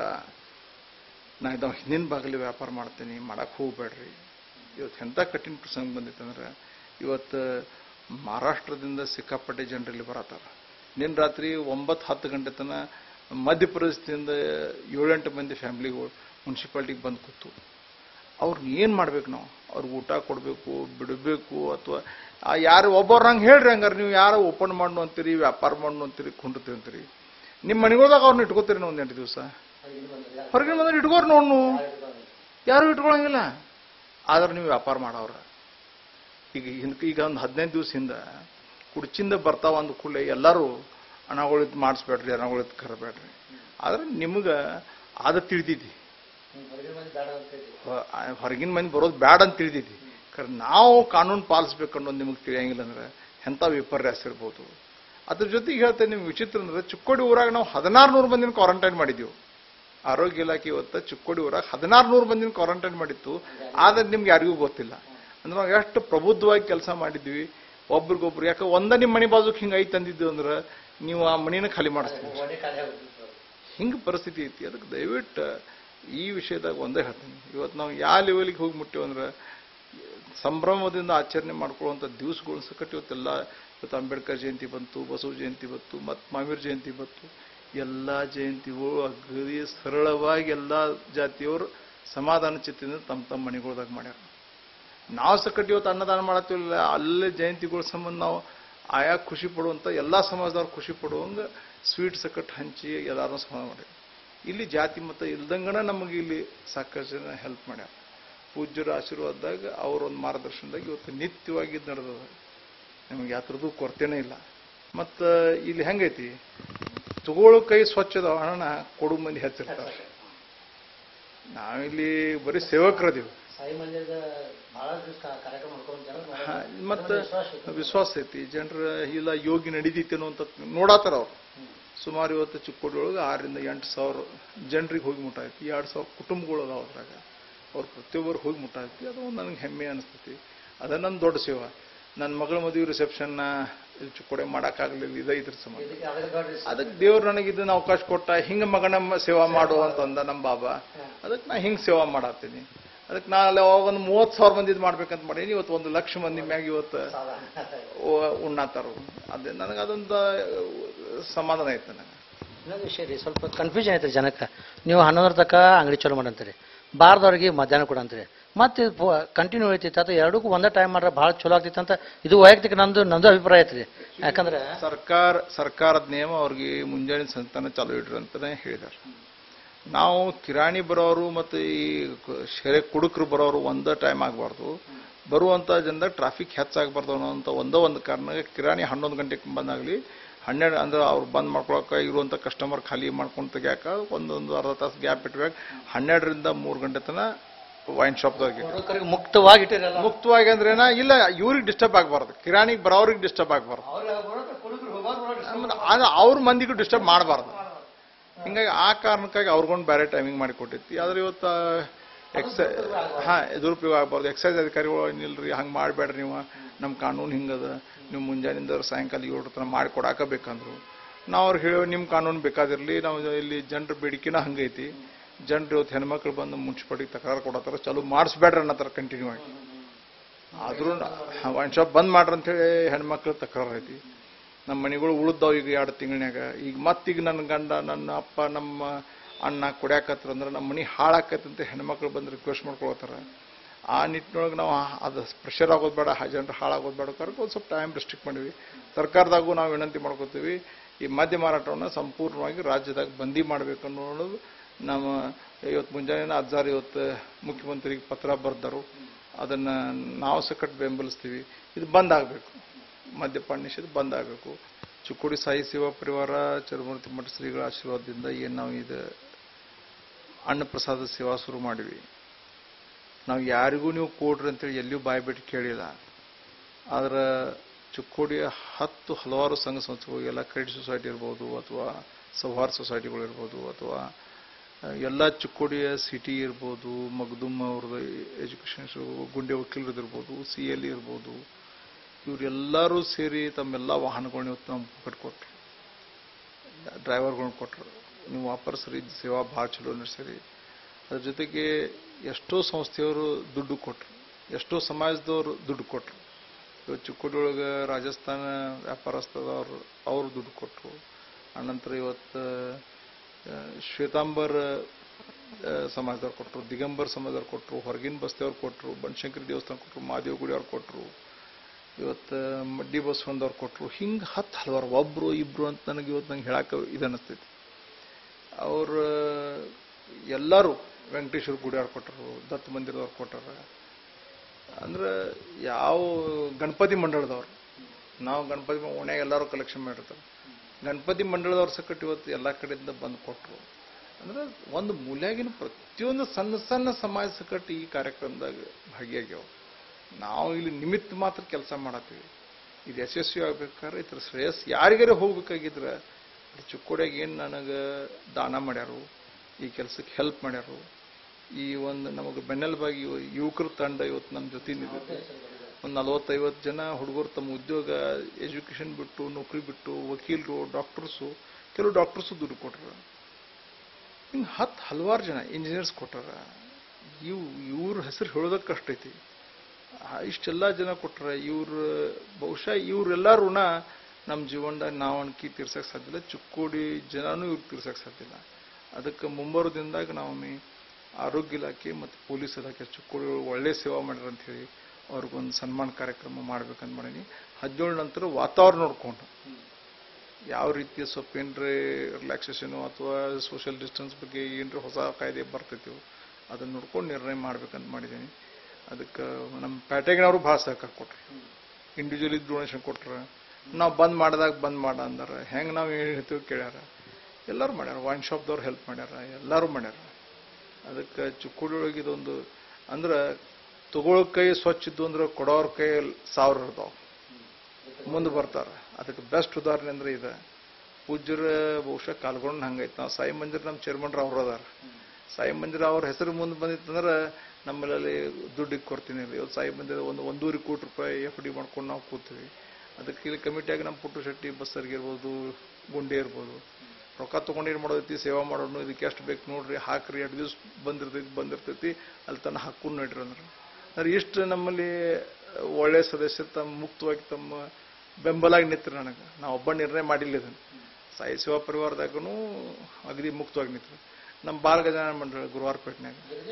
ನಾ ಇದಾವ ಹಿಂದಿನ ಬಾಗಿಲು ವ್ಯಾಪಾರ ಮಾಡ್ತೀನಿ ಮಾಡಕ್ಕೆ ಹೋಗ್ಬೇಡ್ರಿ ಇವತ್ತು ಎಂಥ ಕಠಿಣ ಪ್ರಸಂಗ ಬಂದಿತ್ತಂದ್ರೆ ಇವತ್ತು ಮಹಾರಾಷ್ಟ್ರದಿಂದ ಸಿಕ್ಕಾಪಟ್ಟೆ ಜನರಲ್ಲಿ ಬರತ್ತಾರ ನಿನ್ನ ರಾತ್ರಿ ಒಂಬತ್ತು ಹತ್ತು ಗಂಟೆ ತನಕ ಮಧ್ಯಪ್ರದೇಶದಿಂದ ಏಳೆಂಟು ಮಂದಿ ಫ್ಯಾಮ್ಲಿಗಳು ಮುನ್ಸಿಪಾಲ್ಟಿಗೆ ಬಂದು ಕೂತು ಅವ್ರನ್ನ ಏನು ಮಾಡ್ಬೇಕು ನಾವು ಅವ್ರಿಗೆ ಊಟ ಕೊಡಬೇಕು ಬಿಡಬೇಕು ಅಥವಾ ಯಾರು ಒಬ್ಬರು ಹಂಗೆ ಹೇಳ್ರಿ ಹಂಗಾರೆ ನೀವು ಯಾರೋ ಓಪನ್ ಮಾಡ್ನು ಅಂತೀರಿ ವ್ಯಾಪಾರ ಮಾಡ್ನು ಅಂತೀರಿ ಕುಂಡ್ತೀರಿ ಅಂತೀರಿ ನಿಮ್ಮ ಮನೆಗಳ್ದಾಗ ಅವ್ರನ್ನ ಇಟ್ಕೋತೀರಿ ನಾವು ಒಂದು ಎಂಟು ದಿವಸ ಹೊರಗಿನ ಬಂದ್ರೆ ಇಟ್ಕೋರಿ ನೋಡ್ನು ಯಾರು ಇಟ್ಕೊಳಂಗಿಲ್ಲ ಆದ್ರೆ ನೀವು ವ್ಯಾಪಾರ ಮಾಡವ್ರ ಈಗ ಹಿಂದ್ ಈಗ ಒಂದು ಹದಿನೈದು ದಿವಸ ಹಿಂದ ಕುಡ್ಚಿಂದ ಬರ್ತಾವ ಅಂದ ಕೂಡಲೇ ಎಲ್ಲರೂ ಹಣಗಳಿದ್ ಮಾಡಿಸ್ಬೇಡ್ರಿ ಹಣಗಳಿದ್ ಕರಬೇಡ್ರಿ ಆದ್ರೆ ನಿಮ್ಗೆ ಆದ ತಿಳಿದಿದ್ದಿ ಹೊರಗಿನ ಮಂದಿ ಬರೋದು ಬ್ಯಾಡ ಅಂತ ತಿಳಿದಿದ್ದಿ ಖರೆ ನಾವು ಕಾನೂನು ಪಾಲಿಸ್ಬೇಕು ಅನ್ನೋದು ನಿಮಗೆ ತಿಳಿಯಂಗಿಲ್ಲ ಅಂದ್ರೆ ಎಂಥ ವಿಪರ್ಯಾಸ ಇರ್ಬೋದು ಅದ್ರ ಜೊತೆಗೆ ಹೇಳ್ತೇನೆ ನಿಮ್ಗೆ ವಿಚಿತ್ರ ಅಂದ್ರೆ ಚಿಕ್ಕೋಡಿ ಊರಾಗ ನಾವು ಹದಿನಾರು ನೂರು ಮಂದಿನ ಕ್ವಾರಂಟೈನ್ ಮಾಡಿದ್ದೀವಿ ಆರೋಗ್ಯ ಇಲಾಖೆ ಇವತ್ತು ಚಿಕ್ಕೋಡಿ ಊರಾಗ ಹದಿನಾರು ನೂರು ಮಂದಿನ ಕ್ವಾರಂಟೈನ್ ಮಾಡಿತ್ತು ಆದ್ರೆ ನಿಮ್ಗೆ ಯಾರಿಗೂ ಗೊತ್ತಿಲ್ಲ ಅಂದ್ರೆ ನಾವು ಎಷ್ಟು ಪ್ರಬುದ್ಧವಾಗಿ ಕೆಲಸ ಮಾಡಿದ್ವಿ ಒಬ್ರಿಗೊಬ್ರು ಯಾಕೆ ಒಂದ ನಿಮ್ಮ ಮನೆ ಬಾಜುಕ್ ಹಿಂಗೆ ಐತೆ ಅಂದಿದ್ದು ಅಂದ್ರೆ ನೀವು ಆ ಮನಿನ ಖಾಲಿ ಮಾಡಿಸ್ತೀವಿ ಹಿಂಗೆ ಪರಿಸ್ಥಿತಿ ಐತಿ ಅದಕ್ಕೆ ದಯವಿಟ್ಟು ಈ ವಿಷಯದಾಗ ಒಂದೇ ಹೇಳ್ತೀನಿ ಇವತ್ತು ನಾವು ಯಾವ ಲೆವೆಲಿಗೆ ಹೋಗಿ ಮುಟ್ಟಿವಿ ಅಂದ್ರೆ ಸಂಭ್ರಮದಿಂದ ಆಚರಣೆ ಮಾಡ್ಕೊಳ್ಳುವಂಥ ದಿವಸಗಳು ಸಕಟ್ ಇವತ್ತೆಲ್ಲ ಇವತ್ತು ಅಂಬೇಡ್ಕರ್ ಜಯಂತಿ ಬಂತು ಬಸವ ಜಯಂತಿ ಬಂತು ಮತ್ತು ಮಾವೀರ್ ಜಯಂತಿ ಬಂತು ಎಲ್ಲ ಜಯಂತಿಗಳು ಅಗದಿ ಸರಳವಾಗಿ ಎಲ್ಲ ಜಾತಿಯವರು ಸಮಾಧಾನ ಚಿತ್ತದಿಂದ ತಮ್ಮ ತಮ್ಮ ಮನೆಗಳ್ದಾಗ ಮಾಡ್ಯಾರ ನಾವು ಸಕಟ್ ಇವತ್ತು ಅನ್ನದಾನ ಮಾಡತ್ತೀವಲ್ಲ ಅಲ್ಲೇ ಜಯಂತಿಗಳ ಸಂಬಂಧ ನಾವು ಆಯಾ ಖುಷಿ ಪಡುವಂಥ ಎಲ್ಲ ಸಮಾಜದವ್ರು ಖುಷಿ ಪಡುವಂಗೆ ಸ್ವೀಟ್ ಸಕಟ್ ಹಂಚಿ ಎಲ್ಲಾರನ್ನೂ ಸಮಾಧಾನ ಮಾಡಿ ಇಲ್ಲಿ ಜಾತಿ ಮತ ಇಲ್ದಂಗನ ನಮಗೆ ಇಲ್ಲಿ ಸಾಕಷ್ಟು ಜನ ಹೆಲ್ಪ್ ಮಾಡ್ಯಾರ ಪೂಜ್ಯರ ಆಶೀರ್ವಾದದಾಗ ಅವರೊಂದು ಮಾರ್ಗದರ್ಶನದಾಗ ಇವತ್ತು ನಿತ್ಯವಾಗಿ ಇದ್ ನಡೆದದ ನಮಗೆ ಯಾತ್ರದ್ದು ಕೊರತೆನೇ ಇಲ್ಲ ಮತ್ತು ಇಲ್ಲಿ ಹೆಂಗೈತಿ ತಗೊಳ್ಳೋ ಕೈ ಸ್ವಚ್ಛದ ಹಣ ಕೊಡು ಮಂದಿ ಹೆಚ್ಚಿರ್ತಾರೆ ನಾವಿಲ್ಲಿ ಬರೀ ಸೇವಕರದೀವಿ ಸಾಯಿ ಮಂದಿರದ ಬಹಳ ಕಾರ್ಯಕ್ರಮ ಮಾಡ್ಕೊಂತ ಮತ್ತು ವಿಶ್ವಾಸ ಐತಿ ಜನರ ಇಲ್ಲ ಯೋಗಿ ನಡೀತೈತೇನೋ ಅಂತ ನೋಡಾತಾರ ಅವ್ರು ಸುಮಾರು ಇವತ್ತು ಚಿಕ್ಕೋಡಿ ಒಳಗೆ ಆರರಿಂದ ಎಂಟು ಸಾವಿರ ಜನರಿಗೆ ಹೋಗಿ ಮುಟ್ಟಾಯ್ತಿ ಎರಡು ಸಾವಿರ ಕುಟುಂಬಗಳು ಅದಾವ ಅದ್ರಾಗ ಅವ್ರು ಪ್ರತಿಯೊಬ್ಬರು ಹೋಗಿ ಮುಟ್ಟಾಯ್ತಿ ಅದು ಒಂದು ನನಗೆ ಹೆಮ್ಮೆ ಅನಿಸ್ತೈತಿ ಅದ ನನ್ನ ದೊಡ್ಡ ಸೇವಾ ನನ್ನ ಮಗಳ ಮದುವೆ ರಿಸೆಪ್ಷನ್ನ ಇಲ್ಲಿ ಚಿಕ್ಕೋಡೆ ಮಾಡೋಕ್ಕಾಗಲಿಲ್ಲ ಇದೇ ಇದ್ರ ಸಂಬಂಧ ಅದಕ್ಕೆ ದೇವ್ರು ನನಗೆ ಇದನ್ನ ಅವಕಾಶ ಕೊಟ್ಟ ಹಿಂಗೆ ಮಗನ ಮ- ಸೇವಾ ಮಾಡು ಅಂತಂದ ನಮ್ಮ ಬಾಬಾ ಅದಕ್ಕೆ ನಾ ಹಿಂಗೆ ಸೇವಾ ಮಾಡತ್ತೀನಿ ಅದಕ್ಕೆ ನಾ ಅಲ್ಲಿ ಅವಾಗ ಒಂದು ಮೂವತ್ತು ಸಾವಿರ ಮಂದಿ ಇದು ಮಾಡ್ಬೇಕಂತ ಮಾಡೀನಿ ಇವತ್ತು ಒಂದು ಲಕ್ಷ ಮಂದಿ ಮ್ಯಾಗ ಇವತ್ತು ಉ- ಉಣ್ಣಾತಾರು ಅದೇ ನನಗೆ ಅದೊಂದು ಸಮಾಧಾನ ಐತೆ ನನಗೆ ಇನ್ನೊಂದು ವಿಷಯ ರೀ ಸ್ವಲ್ಪ ಕನ್ಫ್ಯೂಷನ್ ಐತ್ರಿ ಜನಕ್ಕೆ ನೀವು ಹನ್ನೊಂದರ ತನಕ ಅಂಗಡಿ ಚಲೋ ಮಾಡಂತೀರಿ ಬಾರ್ದವ್ರಿಗೆ ಮಧ್ಯಾಹ್ನ ಕೂಡ ಅಂತೀರಿ ಮತ್ತೆ ಕಂಟಿನ್ಯೂ ಐತಿತ್ತು ಅಥವಾ ಎರಡಕ್ಕೂ ಒಂದೇ ಟೈಮ್ ಮಾಡ್ರೆ ಭಾಳ ಚಲೋ ಆಗ್ತಿತ್ತು ಅಂತ ಇದು ವೈಯಕ್ತಿಕ ನಂದು ನಂದು ಅಭಿಪ್ರಾಯ ಐತ್ರಿ ಯಾಕಂದ್ರೆ ಸರ್ಕಾರ ಸರ್ಕಾರದ ನಿಯಮ ಅವ್ರಿಗೆ ಮುಂಜಾನೆ ಸಂತಾನ ಚಾಲೂ ಇಡ್ರಿ ಅಂತಾನೆ ಹೇಳಿದಾರೆ ನಾವು ಕಿರಾಣಿ ಬರೋರು ಮತ್ತು ಈ ಕ- ಶೆರೆ ಕುಡುಕರು ಬರೋರು ಒಂದೇ ಟೈಮ್ ಆಗಬಾರ್ದು ಬರುವಂಥ ಜನದಾಗ ಟ್ರಾಫಿಕ್ ಹೆಚ್ಚಾಗಬಾರ್ದು ಅನ್ನೋಂಥ ಒಂದೇ ಒಂದು ಕಾರಣಕ್ಕೆ ಕಿರಾಣಿ ಹನ್ನೊಂದು ಗಂಟೆಗೆ ಬಂದಾಗಲಿ ಹನ್ನೆರಡು ಅಂದ್ರೆ ಅವ್ರು ಬಂದ್ ಮಾಡ್ಕೊಳಕ್ಕೆ ಇರುವಂಥ ಕಸ್ಟಮರ್ ಖಾಲಿ ಮಾಡ್ಕೊಂಡು ತೆಗಿಯಾಕ ಒಂದೊಂದು ಅರ್ಧ ತಾಸು ಗ್ಯಾಪ್ ಇಟ್ಬೇಕು ಹನ್ನೆರಡರಿಂದ ಮೂರು ಗಂಟೆ ತನಕ ವೈನ್ ಶಾಪ್ದಾಗೆ ಹುಡುಗರಿಗೆ ಮುಕ್ತವಾಗಿ ಇಟ್ಟಿರಲ್ಲ ಮುಕ್ತವಾಗಿ ಅಂದ್ರೇನ ಇಲ್ಲ ಇವ್ರಿಗೆ ಡಿಸ್ಟರ್ಬ್ ಆಗಬಾರ್ದು ಕಿರಾಣಿಗೆ ಬರೋರಿಗೆ ಡಿಸ್ಟರ್ಬ್ ಆಗಬಾರ್ದು ಆದ್ರೆ ಅವ್ರ ಮಂದಿಗೂ ಡಿಸ್ಟರ್ಬ್ ಮಾಡಬಾರ್ದು ಹಿಂಗಾಗಿ ಆ ಕಾರಣಕ್ಕಾಗಿ ಅವ್ರಿಗೊಂದು ಬೇರೆ ಟೈಮಿಂಗ್ ಮಾಡಿ ಕೊಟ್ಟೈತಿ ಆದ್ರೆ ಇವತ್ತು ಎಕ್ಸೈ ಹಾಂ ದುರುಪಯೋಗ ಆಗ್ಬಾರ್ದು ಎಕ್ಸೈಸ್ ಅಧಿಕಾರಿಗಳು ನಿಲ್ರಿ ಹಂಗೆ ಮಾಡಬೇಡ್ರಿ ನೀವು ನಮ್ಮ ಕಾನೂನು ಹಿಂಗದ ನೀವು ಮುಂಜಾನಿಂದ ಸಾಯಂಕಾಲ ಏಳು ತನಕ ಮಾಡಿ ಕೊಡಾಕ ಬೇಕಂದ್ರು ನಾವು ಅವ್ರಿಗೆ ಹೇಳೋ ನಿಮ್ಮ ಕಾನೂನು ಬೇಕಾದಿರಲಿ ನಾವು ಇಲ್ಲಿ ಜನರ ಬೇಡಿಕೆನ ಹಂಗೈತಿ ಜನರು ಇವತ್ತು ಹೆಣ್ಮಕ್ಳು ಬಂದು ಮುನ್ಸಿಪಾಲ್ಟಿಗೆ ತಕರಾರು ಕೊಡತ್ತಾರ ಚಲೋ ಮಾಡಿಸ್ಬೇಡ್ರಿ ಅನ್ನತ್ತಾರ ಕಂಟಿನ್ಯೂ ಆಗಿ ಆದ್ರೂ ವೈನ್ ಶಾಪ್ ಬಂದ್ ಮಾಡ್ರಿ ಅಂತೇಳಿ ಹೆಣ್ಮಕ್ಳು ತಕರಾರು ಐತಿ ನಮ್ಮ ಮನೆಗಳು ಉಳಿದಾವ್ ಈಗ ಎರಡು ತಿಂಗಳನ್ಯಾಗ ಈಗ ಮತ್ತೀಗ ನನ್ನ ಗಂಡ ನನ್ನ ಅಪ್ಪ ನಮ್ಮ ಅಣ್ಣ ಕುಡ್ಯಾಕತ್ರ ಅಂದ್ರೆ ನಮ್ಮ ಮನೆ ಹಾಳಾಕೈತೆ ಅಂತ ಹೆಣ್ಮಕ್ಳು ಬಂದು ರಿಕ್ವೆಸ್ಟ್ ಮಾಡ್ಕೊಳತ್ತಾರ ಆ ನಿಟ್ಟಿನೊಳಗೆ ನಾವು ಅದು ಪ್ರೆಷರ್ ಆಗೋದು ಬೇಡ ಜನರು ಹಾಳಾಗೋದು ಬೇಡ ಕರೆಕ್ಟ್ ಒಂದು ಸ್ವಲ್ಪ ಟೈಮ್ ರೆಸ್ಟ್ರಿಕ್ಟ್ ಮಾಡಿವಿ ಸರ್ಕಾರದಾಗೂ ನಾವು ವಿನಂತಿ ಮಾಡ್ಕೋತೀವಿ ಈ ಮದ್ಯ ಮಾರಾಟವನ್ನು ಸಂಪೂರ್ಣವಾಗಿ ರಾಜ್ಯದಾಗ ಬಂದಿ ಮಾಡಬೇಕು ಅನ್ನೋದು ನಮ್ಮ ಇವತ್ತು ಮುಂಜಾನೆ ಅಜ್ಜಾರ್ ಇವತ್ತು ಮುಖ್ಯಮಂತ್ರಿಗೆ ಪತ್ರ ಬರೆದರು ಅದನ್ನು ನಾವು ಸಕಟ್ ಬೆಂಬಲಿಸ್ತೀವಿ ಇದು ಬಂದ್ ಆಗಬೇಕು ಮದ್ಯಪಾನ ನಿಷೇಧ ಬಂದ್ ಆಗಬೇಕು ಚಿಕ್ಕೋಡಿ ಸಾಯಿ ಸೇವಾ ಪರಿವಾರ ಚರಮೂರ್ತಿ ಮಠ ಶ್ರೀಗಳ ಆಶೀರ್ವಾದದಿಂದ ಏನು ನಾವು ಇದು ಅನ್ನಪ್ರಸಾದ ಸೇವಾ ಶುರು ಮಾಡಿವಿ ನಾವು ಯಾರಿಗೂ ನೀವು ಕೊಡ್ರಿ ಅಂತೇಳಿ ಎಲ್ಲಿಯೂ ಬಾಯಿ ಬಿಟ್ಟು ಕೇಳಿಲ್ಲ ಆದ್ರೆ ಚಿಕ್ಕೋಡಿಯ ಹತ್ತು ಹಲವಾರು ಸಂಘ ಸಂಸ್ಥೆಗಳು ಎಲ್ಲ ಕ್ರೆಡಿಟ್ ಸೊಸೈಟಿ ಇರ್ಬೋದು ಅಥವಾ ಸೌಹಾರ್ದ ಸೊಸೈಟಿಗಳು ಇರ್ಬೋದು ಅಥವಾ ಎಲ್ಲ ಚಿಕ್ಕೋಡಿಯ ಸಿಟಿ ಇರ್ಬೋದು ಮಗ್ದುಮ್ ಅವ್ರದ್ದು ಎಜುಕೇಷನ್ ಗುಂಡೆ ವಕೀಲರದ್ದು ಇರ್ಬೋದು ಸಿ ಎಲ್ ಇರ್ಬೋದು ಇವರೆಲ್ಲರೂ ಸೇರಿ ತಮ್ಮೆಲ್ಲ ವಾಹನಗಳನ್ನ ಇವತ್ತು ನಮ್ಗೆ ಕಟ್ಕೊಟ್ರು ಡ್ರೈವರ್ಗಳನ್ನ ಕೊಟ್ಟರು ನೀವು ವಾಪರ್ಸ್ರಿ ಸೇವಾ ಭಾಳ ಚಲೋ ನಡೆಸಿರಿ ಅದ್ರ ಜೊತೆಗೆ ಎಷ್ಟೋ ಸಂಸ್ಥೆಯವರು ದುಡ್ಡು ಕೊಟ್ಟರು ಎಷ್ಟೋ ಸಮಾಜದವರು ದುಡ್ಡು ಕೊಟ್ಟರು ಇವತ್ತು ಚಿಕ್ಕೋಡಿ ಒಳಗೆ ರಾಜಸ್ಥಾನ ವ್ಯಾಪಾರಸ್ಥದವ್ರು ಅವರು ದುಡ್ಡು ಕೊಟ್ಟರು ಅನಂತರ ಇವತ್ತು ಆ, ಶ್ವೇತಾಂಬರ್ ಆ, ಸಮಾಜದವ್ರು ಕೊಟ್ಟರು ದಿಗಂಬರ್ ಸಮಾಜದವ್ರು ಕೊಟ್ಟರು ಹೊರಗಿನ ಬಸ್ತಿಯವ್ರು ಕೊಟ್ಟರು ಬನಶಂಕರಿ ದೇವಸ್ಥಾನ ಕೊಟ್ಟರು ಮಹಾದೇವ ಗುಡಿ ಅವ್ರು ಕೊಟ್ಟರು ಇವತ್ತು ಮಡ್ಡಿ ಬಸವಂದವ್ರು ಕೊಟ್ಟರು ಹಿಂಗೆ ಹತ್ತು ಹಲವಾರು ಒಬ್ಬರು ಇಬ್ಬರು ಅಂತ ನನಗೆ ಇವತ್ತು ನಂಗೆ ಹೇಳಕ್ಕೆ ಇದು ಅನ್ನಿಸ್ತೈತಿ ಅವ್ರು ಎಲ್ಲರೂ ವೆಂಕಟೇಶ್ವರ ಗುಡಿಯವ್ರು ಕೊಟ್ಟರು ದತ್ತ ಮಂದಿರದವ್ರು ಕೊಟ್ಟಾರ ಅಂದ್ರೆ ಯಾವ ಗಣಪತಿ ಮಂಡಳದವ್ರು ನಾವು ಗಣಪತಿ ಓಣ್ಯಾಗ ಎಲ್ಲರೂ ಕಲೆಕ್ಷನ್ ಮಾಡಿರ್ತಾರೆ ಗಣಪತಿ ಮಂಡಳದವ್ರ ಸಕಟ್ ಇವತ್ತು ಎಲ್ಲ ಕಡೆಯಿಂದ ಬಂದು ಕೊಟ್ಟರು ಅಂದ್ರೆ ಒಂದು ಮೂಲ್ಯಾಗಿನ ಪ್ರತಿಯೊಂದು ಸಣ್ಣ ಸಣ್ಣ ಸಮಾಜ ಸಕಟ್ ಈ ಕಾರ್ಯಕ್ರಮದಾಗ ಭಾಗಿಯಾಗ್ಯಾವ ನಾವು ಇಲ್ಲಿ ನಿಮಿತ್ತ ಮಾತ್ರ ಕೆಲಸ ಮಾಡತ್ತೀವಿ ಇದು ಯಶಸ್ವಿ ಆಗ್ಬೇಕಾದ್ರೆ ಇದ್ರ ಶ್ರೇಯಸ್ ಯಾರಿಗಾರ ಹೋಗ್ಬೇಕಾಗಿದ್ರೆ ಚಿಕ್ಕೋಡಿಯಾಗ ಏನು ನನಗೆ ದಾನ ಮಾಡ್ಯಾರು ಈ ಕೆಲಸಕ್ಕೆ ಹೆಲ್ಪ್ ಮಾಡ್ಯಾರು ಈ ಒಂದು ನಮಗೆ ಬೆನ್ನೆಲುಬಾಗಿ ಇವ- ಯುವಕರ ತಂಡ ಇವತ್ತು ನಮ್ಮ ಜೊತೆ ನಿಂತಿದೆ ಒಂದು ನಲವತ್ತೈವತ್ತು ಜನ ಹುಡುಗರು ತಮ್ಮ ಉದ್ಯೋಗ ಎಜುಕೇಷನ್ ಬಿಟ್ಟು ನೌಕರಿ ಬಿಟ್ಟು ವಕೀಲರು ಡಾಕ್ಟರ್ಸು ಕೆಲವು ಡಾಕ್ಟರ್ಸು ದುಡ್ಡು ಕೊಟ್ರು ಹಿಂಗೆ ಹತ್ತು ಹಲವಾರು ಜನ ಇಂಜಿನಿಯರ್ಸ್ ಕೊಟ್ಟಾರ ಇವು ಇವ್ರ ಹೆಸರು ಹೇಳೋದಕ್ಕೆ ಕಷ್ಟ ಐತಿ ಆ, ಇಷ್ಟೆಲ್ಲ ಜನ ಕೊಟ್ರ ಇವ್ರು ಬಹುಶಃ ಇವರೆಲ್ಲ ಋಣ ನಮ್ಮ ಜೀವನದಾಗ ನಾವು ಅನ್ಕಿ ತೀರ್ಸಕ್ಕೆ ಸಾಧ್ಯ ಇಲ್ಲ ಚಿಕ್ಕೋಡಿ ಜನನೂ ಇವ್ರು ತೀರ್ಸಕ್ಕೆ ಸಾಧ್ಯ ಇಲ್ಲ ಅದಕ್ಕೆ ಮುಂಬರೋ ದಿನದಾಗ ನಾವೊಮ್ಮೆ ಆರೋಗ್ಯ ಇಲಾಖೆ ಮತ್ತು ಪೊಲೀಸ್ ಇಲಾಖೆ ಚಿಕ್ಕೋಡಿ ಒಳಗೆ ಒಳ್ಳೆ ಸೇವಾ ಮಾಡ್ಯಾರ ಅಂತ ಹೇಳಿ ಅವ್ರಿಗೊಂದು ಸನ್ಮಾನ ಕಾರ್ಯಕ್ರಮ ಮಾಡ್ಬೇಕಂತ ಮಾಡೀನಿ ಹದಿನೇಳು ನಂತರ ವಾತಾವರಣ ನೋಡ್ಕೊಂಡು ಯಾವ ರೀತಿಯ ಸ್ವಲ್ಪ ಏನ್ರಿ ರಿಲ್ಯಾಕ್ಸೇಷನು ಅಥವಾ ಸೋಷಿಯಲ್ ಡಿಸ್ಟೆನ್ಸ್ ಬಗ್ಗೆ ಏನ್ರಿ ಹೊಸ ಕಾಯ್ದೆ ಬರ್ತೈತಿ ಅದನ್ನ ನೋಡ್ಕೊಂಡು ನಿರ್ಣಯ ಮಾಡ್ಬೇಕಂತ ಮಾಡಿದ್ದೀನಿ ಅದಕ್ಕೆ ನಮ್ಮ ಪ್ಯಾಟೆಗಿನವರು ಭಾಳ ಸಹಕಾರ ಕೊಟ್ರು ಇಂಡಿವಿಜುವಲಿ ಡೊನೇಷನ್ ಕೊಟ್ರು ನಾವು ಬಂದ್ ಮಾಡಿದಾಗ ಬಂದ್ ಮಾಡ ಅಂದಾರ ಹೆಂಗೆ ನಾವು ಏನು ಹೇಳ್ತೀವಿ ಕೇಳ್ಯಾರ ಎಲ್ಲರೂ ಮಾಡ್ಯಾರ ವೈನ್ ಶಾಪ್ದವ್ರು ಹೆಲ್ಪ್ ಮಾಡ್ಯಾರ ಎಲ್ಲರೂ ಮಾಡ್ಯಾರ ಅದಕ್ಕೆ ಚಿಕ್ಕೋಡಿ ಒಳಗೆ ಇದೊಂದು ಅಂದ್ರೆ ತಗೊಳ್ಳೋ ಕೈ ಸ್ವಚ್ಛ ಇದ್ದು ಅಂದ್ರೆ ಕೊಡೋರ್ ಕೈ ಸಾವಿರ ಇರ್ತಾವ ಮುಂದೆ ಬರ್ತಾರ ಅದಕ್ಕೆ ಬೆಸ್ಟ್ ಉದಾಹರಣೆ ಅಂದ್ರೆ ಇದೆ ಪೂಜ್ಯರ ಬಹುಶಃ ಕಾಲ್ಗೊಂಡು ಹಂಗೈತೆ ನಾವು ಸಾಯಿ ಮಂದಿರ ನಮ್ಮ ಚೇರ್ಮನ್ರು ಅವ್ರು ಅದಾರ ಸಾಯಿ ಮಂದಿರ ಅವ್ರ ಹೆಸರು ಮುಂದೆ ಬಂದಿತ್ತಂದ್ರೆ ನಮ್ಮಲ್ಲಿ ದುಡ್ಡಿಗೆ ಕೊಡ್ತೀನಿ ಇವತ್ತು ಸಾಯಿ ಮಂದಿರ ಒಂದು ಒಂದೂವರೆ ಕೋಟಿ ರೂಪಾಯಿ ಎಫ್ ಡಿ ಮಾಡ್ಕೊಂಡು ನಾವು ಕೂತೀವಿ ಅದಕ್ಕೆ ಇಲ್ಲಿ ಕಮಿಟಿಯಾಗಿ ನಮ್ಮ ಪುಟ್ಟು ಶೆಟ್ಟಿ ಬಸ್ಸರ್ಗೆ ಇರ್ಬೋದು ಗುಂಡೆ ಇರ್ಬೋದು ರೊಕ್ಕ ತೊಗೊಂಡೇನು ಮಾಡೋದೈತಿ ಸೇವಾ ಮಾಡೋಣ ಇದಕ್ಕೆ ಎಷ್ಟು ಬೇಕು ನೋಡ್ರಿ ಹಾಕ್ರಿ ಎರಡು ದಿವ್ಸ ಬಂದಿರ್ತೈತಿ ಬಂದಿರ್ತೈತಿ ಅಲ್ಲಿ ತನ್ನ ಹಾಕೊಂಡು ನೋಡ್ರಿ ಅಂದ್ರೆ ಅಂದ್ರೆ ಇಷ್ಟು ನಮ್ಮಲ್ಲಿ ಒಳ್ಳೆ ಸದಸ್ಯರು ತಮ್ಮ ಮುಕ್ತವಾಗಿ ತಮ್ಮ ಬೆಂಬಲಾಗಿ ನಿಂತ್ರು ನನಗೆ ನಾ ಒಬ್ಬ ನಿರ್ಣಯ ಮಾಡಿಲ್ಲ ಇದನ್ನು ಸಾಯಿ ಸೇವಾ ಪರಿವಾರದಾಗೂ ಅಗದಿ ಮುಕ್ತವಾಗಿ ನಿಂತರು ನಮ್ಮ ಬಾಲ ಗಜಾನ ಮಂಡಳ ಗುರುವಾರಪೇಟ್ನ್ಯಾಗ